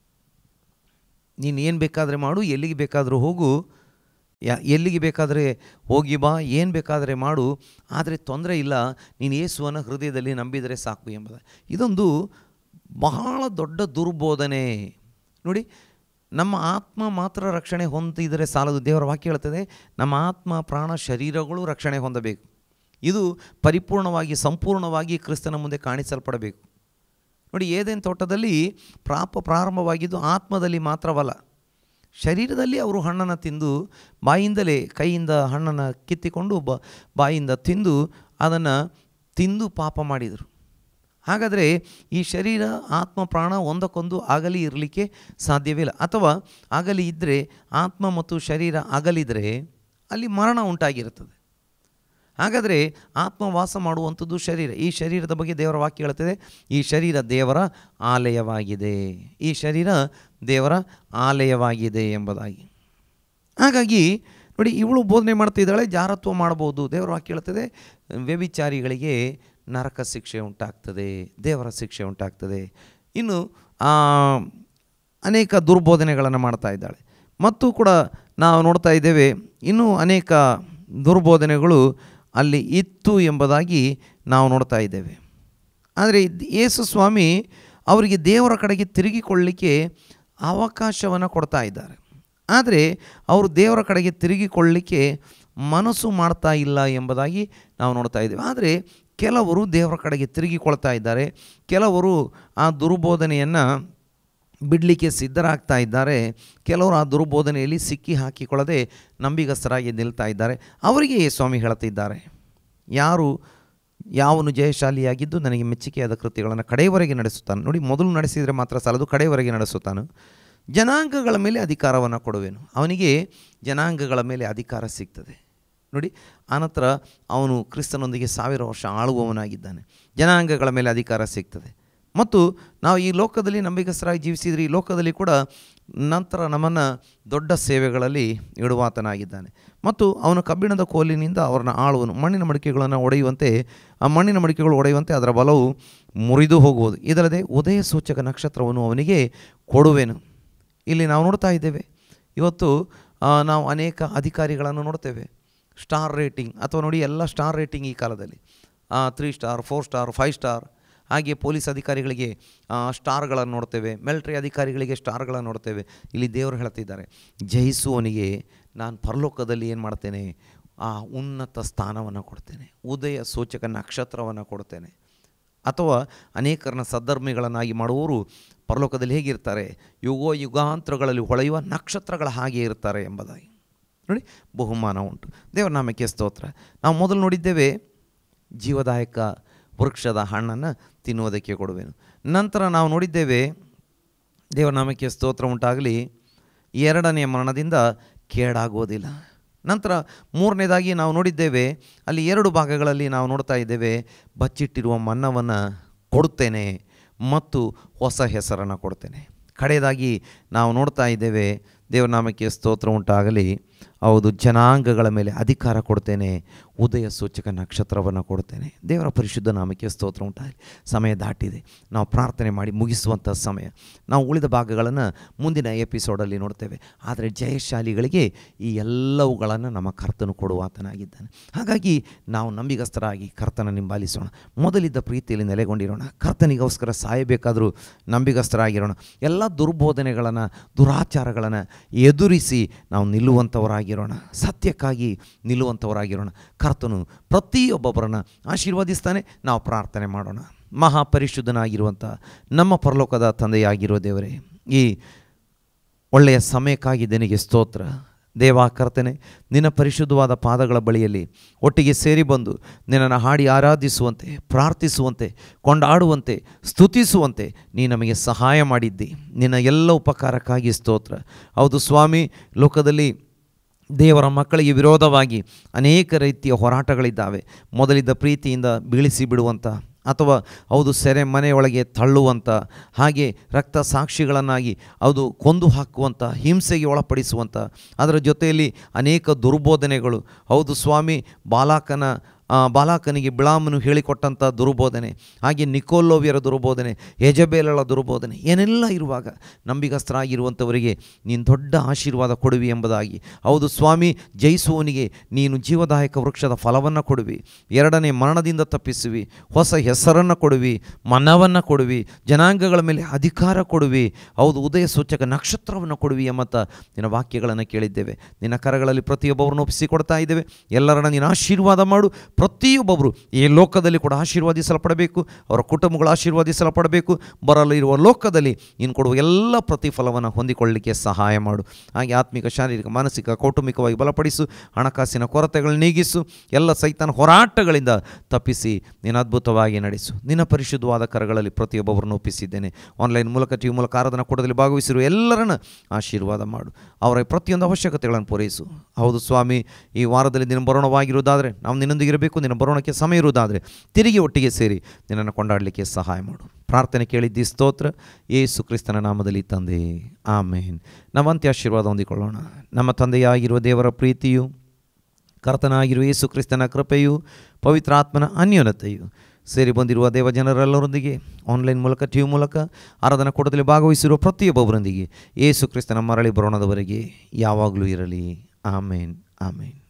ನೀನು ಏನು ಬೇಕಾದರೆ ಮಾಡು ಎಲ್ಲಿಗೆ ಬೇಕಾದರೂ ಹೋಗು ಯಾ ಎಲ್ಲಿಗೆ ಬೇಕಾದರೆ ಹೋಗಿ ಬಾ ಏನು ಬೇಕಾದರೆ ಮಾಡು ಆದರೆ ತೊಂದರೆ ಇಲ್ಲ ನೀನು ಯೇಸುವನ್ನು ಹೃದಯದಲ್ಲಿ ನಂಬಿದರೆ ಸಾಕು ಎಂಬುದು ಇದೊಂದು ಬಹಳ ದೊಡ್ಡ ದುರ್ಬೋಧನೆ ನೋಡಿ ನಮ್ಮ ಆತ್ಮ ಮಾತ್ರ ರಕ್ಷಣೆ ಹೊಂದಿದರೆ ಸಾಲದು ದೇವರ ವಾಕ್ಯ ಹೇಳ್ತದೆ ನಮ್ಮ ಆತ್ಮ ಪ್ರಾಣ ಶರೀರಗಳು ರಕ್ಷಣೆ ಹೊಂದಬೇಕು ಇದು ಪರಿಪೂರ್ಣವಾಗಿ ಸಂಪೂರ್ಣವಾಗಿ ಕ್ರಿಸ್ತನ ಮುಂದೆ ಕಾಣಿಸಲ್ಪಡಬೇಕು ನೋಡಿ ಏದೇನು ತೋಟದಲ್ಲಿ ಪ್ರಾಪ ಪ್ರಾರಂಭವಾಗಿದ್ದು ಆತ್ಮದಲ್ಲಿ ಮಾತ್ರವಲ್ಲ ಶರೀರದಲ್ಲಿ ಅವರು ಹಣ್ಣನ್ನು ತಿಂದು ಬಾಯಿಂದಲೇ ಕೈಯಿಂದ ಹಣ್ಣನ್ನು ಕಿತ್ತಿಕೊಂಡು ಬ ಬಾಯಿಂದ ತಿಂದು ಅದನ್ನು ತಿಂದು ಪಾಪ ಮಾಡಿದರು ಹಾಗಾದರೆ ಈ ಶರೀರ ಆತ್ಮ ಪ್ರಾಣ ಒಂದಕ್ಕೊಂದು ಆಗಲಿ ಇರಲಿಕ್ಕೆ ಸಾಧ್ಯವಿಲ್ಲ ಅಥವಾ ಆಗಲಿ ಇದ್ದರೆ ಆತ್ಮ ಮತ್ತು ಶರೀರ ಅಗಲಿದರೆ ಅಲ್ಲಿ ಮರಣ ಉಂಟಾಗಿರುತ್ತದೆ ಹಾಗಾದರೆ ಆತ್ಮ ವಾಸ ಮಾಡುವಂಥದ್ದು ಶರೀರ ಈ ಶರೀರದ ಬಗ್ಗೆ ದೇವರ ವಾಕ್ಯ ಹೇಳ್ತದೆ ಈ ಶರೀರ ದೇವರ ಆಲಯವಾಗಿದೆ ಈ ಶರೀರ ದೇವರ ಆಲಯವಾಗಿದೆ ಎಂಬುದಾಗಿ ಹಾಗಾಗಿ ನೋಡಿ ಇವಳು ಬೋಧನೆ ಮಾಡ್ತಿದ್ದಾಳೆ ಜಾರತ್ವ ಮಾಡ್ಬೋದು ದೇವರ ವಾಕ್ಯ ಹೇಳ್ತದೆ ವ್ಯಭಿಚಾರಿಗಳಿಗೆ ನರಕ ಶಿಕ್ಷೆ ಉಂಟಾಗ್ತದೆ ದೇವರ ಶಿಕ್ಷೆ ಉಂಟಾಗ್ತದೆ ಇನ್ನು ಆ, ಅನೇಕ ದುರ್ಬೋಧನೆಗಳನ್ನು ಮಾಡ್ತಾ ಇದ್ದಾಳೆ ಮತ್ತು ಕೂಡ ನಾವು ನೋಡ್ತಾ ಇದ್ದೇವೆ ಇನ್ನೂ ಅನೇಕ ದುರ್ಬೋಧನೆಗಳು ಅಲ್ಲಿ ಇತ್ತು ಎಂಬುದಾಗಿ ನಾವು ನೋಡ್ತಾ ಇದ್ದೇವೆ ಆದರೆ ಇದ್- ಯೇಸು ಸ್ವಾಮಿ ಅವರಿಗೆ ದೇವರ ಕಡೆಗೆ ತಿರುಗಿಕೊಳ್ಳಲಿಕ್ಕೆ ಅವಕಾಶವನ್ನು ಕೊಡ್ತಾ ಇದ್ದಾರೆ ಆದರೆ ಅವರು ದೇವರ ಕಡೆಗೆ ತಿರುಗಿಕೊಳ್ಳಲಿಕ್ಕೆ ಮನಸ್ಸು ಮಾಡ್ತಾ ಇಲ್ಲ ಎಂಬುದಾಗಿ ನಾವು ನೋಡ್ತಾ ಇದ್ದೇವೆ ಆದರೆ ಕೆಲವರು ದೇವರ ಕಡೆಗೆ ತಿರುಗಿಕೊಳ್ತಾ ಇದ್ದಾರೆ ಕೆಲವರು ಆ ದುರ್ಬೋಧನೆಯನ್ನು ಬಿಡಲಿಕ್ಕೆ ಸಿದ್ಧರಾಗ್ತಾ ಇದ್ದಾರೆ ಕೆಲವರು ಆ ದುರ್ಬೋಧನೆಯಲ್ಲಿ ಸಿಕ್ಕಿ ಹಾಕಿಕೊಳ್ಳದೆ ನಂಬಿಗಸ್ತರಾಗಿ ನಿಲ್ತಾ ಇದ್ದಾರೆ ಅವರಿಗೆ ಸ್ವಾಮಿ ಹೇಳ್ತಿದ್ದಾರೆ ಯಾರು ಯಾವನು ಜಯಶಾಲಿಯಾಗಿದ್ದು ನನಗೆ ಮೆಚ್ಚುಗೆಯಾದ ಕೃತ್ಯಗಳನ್ನು ಕಡೆಯವರೆಗೆ ನಡೆಸುತ್ತಾನೆ ನೋಡಿ ಮೊದಲು ನಡೆಸಿದರೆ ಮಾತ್ರ ಸಾಲದು ಕಡೆಯವರೆಗೆ ನಡೆಸುತ್ತಾನೆ ಜನಾಂಗಗಳ ಮೇಲೆ ಅಧಿಕಾರವನ್ನು ಕೊಡುವೆನು ಅವನಿಗೆ ಜನಾಂಗಗಳ ಮೇಲೆ ಅಧಿಕಾರ ಸಿಗ್ತದೆ ನೋಡಿ ಆನಂತರ ಅವನು ಕ್ರಿಸ್ತನೊಂದಿಗೆ ಸಾವಿರ ವರ್ಷ ಆಳುವವನಾಗಿದ್ದಾನೆ ಜನಾಂಗಗಳ ಮೇಲೆ ಅಧಿಕಾರ ಸಿಗ್ತದೆ ಮತ್ತು ನಾವು ಈ ಲೋಕದಲ್ಲಿ ನಂಬಿಕಸ್ಥರಾಗಿ ಜೀವಿಸಿದರೆ ಈ ಲೋಕದಲ್ಲಿ ಕೂಡ ನಂತರ ನಮ್ಮನ್ನು ದೊಡ್ಡ ಸೇವೆಗಳಲ್ಲಿ ಇಡುವಾತನಾಗಿದ್ದಾನೆ ಮತ್ತು ಅವನು ಕಬ್ಬಿಣದ ಕೋಲಿನಿಂದ ಅವರನ್ನು ಆಳುವನು ಮಣ್ಣಿನ ಮಡಿಕೆಗಳನ್ನು ಒಡೆಯುವಂತೆ ಆ ಮಣ್ಣಿನ ಮಡಿಕೆಗಳು ಒಡೆಯುವಂತೆ ಅದರ ಬಲವು ಮುರಿದು ಹೋಗುವುದು ಇದಲ್ಲದೆ ಉದಯ ಸೂಚಕ ನಕ್ಷತ್ರವನ್ನು ಅವನಿಗೆ ಕೊಡುವೆನು ಇಲ್ಲಿ ನಾವು ನೋಡ್ತಾ ಇದ್ದೇವೆ ಇವತ್ತು ಆ, ನಾವು ಅನೇಕ ಅಧಿಕಾರಿಗಳನ್ನು ನೋಡ್ತೇವೆ ಸ್ಟಾರ್ ರೇಟಿಂಗ್ ಅಥವಾ ನೋಡಿ ಎಲ್ಲ ಸ್ಟಾರ್ ರೇಟಿಂಗ್ ಈ ಕಾಲದಲ್ಲಿ three star four star five star ಹಾಗೆ ಪೊಲೀಸ್ ಅಧಿಕಾರಿಗಳಿಗೆ ಆ, ಸ್ಟಾರ್ಗಳನ್ನು ನೋಡ್ತೇವೆ ಮಿಲಿಟ್ರಿ ಅಧಿಕಾರಿಗಳಿಗೆ ಸ್ಟಾರ್ಗಳನ್ನು ನೋಡ್ತೇವೆ ಇಲ್ಲಿ ದೇವರು ಹೇಳ್ತಿದ್ದಾರೆ ಜಯಿಸುವವನಿಗೆ ನಾನು ಪರಲೋಕದಲ್ಲಿ ಏನು ಮಾಡ್ತೇನೆ ಆ ಉನ್ನತ ಸ್ಥಾನವನ್ನು ಕೊಡ್ತೇನೆ ಉದಯ ಸೂಚಕ ನಕ್ಷತ್ರವನ್ನು ಕೊಡ್ತೇನೆ ಅಥವಾ ಅನೇಕರನ್ನ ಸದ್ಧರ್ಮಿಗಳನ್ನಾಗಿ ಮಾಡುವವರು ಪರಲೋಕದಲ್ಲಿ ಹೇಗಿರ್ತಾರೆ ಯುಗೋ ಯುಗಾಂತರಗಳಲ್ಲಿ ಹೊಳೆಯುವ ನಕ್ಷತ್ರಗಳ ಹಾಗೆ ಇರ್ತಾರೆ ಎಂಬುದಾಗಿ ನೋಡಿ ಬಹುಮಾನ ಉಂಟು ದೇವರ ನಾಮಕ್ಕೆ ಸ್ತೋತ್ರ ನಾವು ಮೊದಲು ನೋಡಿದ್ದೇವೆ ಜೀವದಾಯಕ ವೃಕ್ಷದ ಹಣ್ಣನ್ನು ತಿನ್ನುವುದಕ್ಕೆ ಕೊಡುವೆನು ನಂತರ ನಾವು ನೋಡಿದ್ದೇವೆ ದೇವರ ನಾಮಕ್ಕೆ ಸ್ತೋತ್ರ ಉಂಟಾಗಲಿ ಎರಡನೆಯ ಮರಣದಿಂದ ಕೇಡಾಗುವುದಿಲ್ಲ ನಂತರ ಮೂರನೇದಾಗಿ ನಾವು ನೋಡಿದ್ದೇವೆ ಅಲ್ಲಿ ಎರಡು ಭಾಗಗಳಲ್ಲಿ ನಾವು ನೋಡ್ತಾ ಇದ್ದೇವೆ ಬಚ್ಚಿಟ್ಟಿರುವ ಮನ್ನವನ್ನು ಕೊಡುತ್ತೇನೆ ಮತ್ತು ಹೊಸ ಹೆಸರನ್ನು ಕೊಡ್ತೇನೆ ಕಡೆಯದಾಗಿ ನಾವು ನೋಡ್ತಾ ಇದ್ದೇವೆ ದೇವರ ನಾಮಕ್ಕೆ ಸ್ತೋತ್ರ ಉಂಟಾಗಲಿ ಹೌದು ಜನಾಂಗಗಳ ಮೇಲೆ ಅಧಿಕಾರ ಕೊಡ್ತೇನೆ ಉದಯ ಸೂಚಕ ನಕ್ಷತ್ರವನ್ನು ಕೊಡ್ತೇನೆ ದೇವರ ಪರಿಶುದ್ಧ ನಾಮಕ್ಕೆ ಸ್ತೋತ್ರ ಉಂಟಾಗಲಿ ಸಮಯ ದಾಟಿದೆ ನಾವು ಪ್ರಾರ್ಥನೆ ಮಾಡಿ ಮುಗಿಸುವಂಥ ಸಮಯ ನಾವು ಉಳಿದ ಭಾಗಗಳನ್ನು ಮುಂದಿನ ಎಪಿಸೋಡಲ್ಲಿ ನೋಡ್ತೇವೆ ಆದರೆ ಜಯಶಾಲಿಗಳಿಗೆ ಈ ಎಲ್ಲವುಗಳನ್ನು ನಮ್ಮ ಕರ್ತನು ಕೊಡುವಾತನಾಗಿದ್ದಾನೆ ಹಾಗಾಗಿ ನಾವು ನಂಬಿಗಸ್ತರಾಗಿ ಕರ್ತನ ನಿಂಬಾಲಿಸೋಣ ಮೊದಲಿದ್ದ ಪ್ರೀತಿಯಲ್ಲಿ ನೆಲೆಗೊಂಡಿರೋಣ ಕರ್ತನಿಗೋಸ್ಕರ ಸಾಯಬೇಕಾದರೂ ನಂಬಿಗಸ್ತರಾಗಿರೋಣ ಎಲ್ಲ ದುರ್ಬೋಧನೆಗಳನ್ನು ದುರಾಚಾರಗಳನ್ನು ಎದುರಿಸಿ ನಾವು ನಿಲ್ಲುವಂಥವರಾಗಿರೋಣ ಸತ್ಯಕ್ಕಾಗಿ ನಿಲ್ಲುವಂಥವರಾಗಿರೋಣ ಕರ್ತನು ಪ್ರತಿಯೊಬ್ಬೊಬ್ಬರನ್ನು ಆಶೀರ್ವದಿಸ್ತಾನೆ ನಾವು ಪ್ರಾರ್ಥನೆ ಮಾಡೋಣ ಮಹಾಪರಿಶುದ್ಧನಾಗಿರುವಂಥ ನಮ್ಮ ಪರಲೋಕದ ತಂದೆಯಾಗಿರೋ ದೇವರೇ ಈ ಒಳ್ಳೆಯ ಸಮಯಕ್ಕಾಗಿ ನಿನಗೆ ಸ್ತೋತ್ರ ದೇವಾ ಕರ್ತನೆ ನಿನ್ನ ಪರಿಶುದ್ಧವಾದ ಪಾದಗಳ ಬಳಿಯಲ್ಲಿ ಒಟ್ಟಿಗೆ ಸೇರಿ ಬಂದು ನಿನ್ನನ್ನು ಹಾಡಿ ಆರಾಧಿಸುವಂತೆ ಪ್ರಾರ್ಥಿಸುವಂತೆ ಕೊಂಡಾಡುವಂತೆ ಸ್ತುತಿಸುವಂತೆ ನೀ ನಮಗೆ ಸಹಾಯ ಮಾಡಿದ್ದಿ ನಿನ್ನ ಎಲ್ಲ ಉಪಕಾರಕ್ಕಾಗಿ ಸ್ತೋತ್ರ ಹೌದು ಸ್ವಾಮಿ ಲೋಕದಲ್ಲಿ ದೇವರ ಮಕ್ಕಳಿಗೆ ವಿರೋಧವಾಗಿ ಅನೇಕ ರೀತಿಯ ಹೋರಾಟಗಳಿದ್ದಾವೆ ಮೊದಲಿದ್ದ ಪ್ರೀತಿಯಿಂದ ಬೀಳಿಸಿ ಬಿಡುವಂಥ ಅಥವಾ ಹೌದು ಸೆರೆ ಮನೆಯೊಳಗೆ ತಳ್ಳುವಂಥ ಹಾಗೆ ರಕ್ತ ಸಾಕ್ಷಿಗಳನ್ನಾಗಿ ಅದು ಕೊಂದು ಹಾಕುವಂಥ ಹಿಂಸೆಗೆ ಒಳಪಡಿಸುವಂಥ ಅದರ ಜೊತೆಯಲ್ಲಿ ಅನೇಕ ದುರ್ಬೋಧನೆಗಳು ಹೌದು ಸ್ವಾಮಿ ಬಾಲಾಕನ ಆ, ಬಾಲಾಕನಿಗೆ ಬಿಳಾಮನು ಹೇಳಿಕೊಟ್ಟಂಥ ದುರ್ಬೋಧನೆ ಹಾಗೆ ನಿಕೋಲೋವಿಯರ ದುರ್ಬೋಧನೆ ಯಜಬೇಲಳ ದುರ್ಬೋಧನೆ ಏನೆಲ್ಲ ಇರುವಾಗ ನಂಬಿಗಸ್ತರಾಗಿರುವಂಥವರಿಗೆ ನೀನು ದೊಡ್ಡ ಆಶೀರ್ವಾದ ಕೊಡುವಿ ಎಂಬುದಾಗಿ ಹೌದು ಸ್ವಾಮಿ ಜಯಿಸುವವನಿಗೆ ನೀನು ಜೀವದಾಯಕ ವೃಕ್ಷದ ಫಲವನ್ನು ಕೊಡುವಿ ಎರಡನೇ ಮರಣದಿಂದ ತಪ್ಪಿಸುವಿ ಹೊಸ ಹೆಸರನ್ನು ಕೊಡುವಿ ಮನವನ್ನು ಕೊಡುವಿ ಜನಾಂಗಗಳ ಮೇಲೆ ಅಧಿಕಾರ ಕೊಡುವಿ ಹೌದು ಉದಯ ಸೂಚಕ ನಕ್ಷತ್ರವನ್ನು ಕೊಡುವಿ ಎಂಬತ್ತ ನಿನ್ನ ವಾಕ್ಯಗಳನ್ನು ಕೇಳಿದ್ದೇವೆ ನಿನ್ನ ಕರಗಳಲ್ಲಿ ಪ್ರತಿಯೊಬ್ಬರನ್ನು ಒಪ್ಪಿಸಿಕೊಡ್ತಾ ಇದ್ದೇವೆ ಎಲ್ಲರನ್ನ ನೀನು ಆಶೀರ್ವಾದ ಮಾಡು ಪ್ರತಿಯೊಬ್ಬೊಬ್ಬರು ಈ ಲೋಕದಲ್ಲಿ ಕೂಡ ಆಶೀರ್ವಾದಿಸಲ್ಪಡಬೇಕು ಅವರ ಕುಟುಂಬಗಳು ಆಶೀರ್ವಾದಿಸಲ್ಪಡಬೇಕು ಬರಲು ಇರುವ ಲೋಕದಲ್ಲಿ ನೀನು ಕೊಡುವ ಎಲ್ಲ ಪ್ರತಿಫಲವನ್ನು ಹೊಂದಿಕೊಳ್ಳಲಿಕ್ಕೆ ಸಹಾಯ ಮಾಡು ಹಾಗೆ ಆತ್ಮಿಕ ಶಾರೀರಿಕ ಮಾನಸಿಕ ಕೌಟುಂಬಿಕವಾಗಿ ಬಲಪಡಿಸು ಹಣಕಾಸಿನ ಕೊರತೆಗಳನ್ನು ನೀಗಿಸು ಎಲ್ಲ ಸೈತಾನ ಹೋರಾಟಗಳಿಂದ ತಪ್ಪಿಸಿ ನೀನು ಅದ್ಭುತವಾಗಿ ನಡೆಸು ನಿನ್ನ ಪರಿಶುದ್ಧವಾದ ಕರಗಳಲ್ಲಿ ಪ್ರತಿಯೊಬ್ಬೊಬ್ಬರನ್ನು ಒಪ್ಪಿಸಿದ್ದೇನೆ ಆನ್ಲೈನ್ ಮೂಲಕ ಟಿ ಮೂಲಕ ಆರಾಧನಾ ಕೂಟದಲ್ಲಿ ಭಾಗವಹಿಸಿರುವ ಎಲ್ಲರನ್ನ ಆಶೀರ್ವಾದ ಮಾಡು ಅವರ ಪ್ರತಿಯೊಂದು ಅವಶ್ಯಕತೆಗಳನ್ನು ಪೂರೈಸು ಹೌದು ಸ್ವಾಮಿ ಈ ವಾರದಲ್ಲಿ ನಿನ್ನ ಬರೋಣವಾಗಿರುವುದಾದರೆ ನಾವು ನಿನ್ನೊಂದಿಗಿರಬೇಕು ನಿನ್ನ ಬರೋಣಕ್ಕೆ ಸಮಯ ಇರುವುದಾದರೆ ತಿರುಗಿ ಒಟ್ಟಿಗೆ ಸೇರಿ ನಿನ್ನನ್ನು ಕೊಂಡಾಡಲಿಕ್ಕೆ ಸಹಾಯ ಮಾಡು ಪ್ರಾರ್ಥನೆ ಕೇಳಿದ್ದಿ ಸ್ತೋತ್ರ ಯೇಸು ಕ್ರಿಸ್ತನ ನಾಮದಲ್ಲಿ ತಂದೆ ಆಮೇನ್ ನಾವಂತೆ ಆಶೀರ್ವಾದ ಹೊಂದಿಕೊಳ್ಳೋಣ ನಮ್ಮ ತಂದೆಯಾಗಿರುವ ದೇವರ ಪ್ರೀತಿಯು ಕರ್ತನಾಗಿರುವ ಯೇಸು ಕ್ರಿಸ್ತನ ಕೃಪೆಯು ಪವಿತ್ರಾತ್ಮನ ಅನ್ಯೋನ್ಯತೆಯು ಸೇರಿ ಬಂದಿರುವ ದೇವಜನರೆಲ್ಲರೊಂದಿಗೆ ಆನ್ಲೈನ್ ಮೂಲಕ ಟಿ ವಿ ಮೂಲಕ ಆರಾಧನಾ ಕೂಟದಲ್ಲಿ ಭಾಗವಹಿಸಿರುವ ಪ್ರತಿಯೊಬ್ಬೊಬ್ಬರೊಂದಿಗೆ ಯೇಸು ಕ್ರಿಸ್ತನ ಮರಳಿ ಬರೋಣದವರೆಗೆ ಯಾವಾಗಲೂ ಇರಲಿ ಆಮೇನ್ ಆಮೇನ್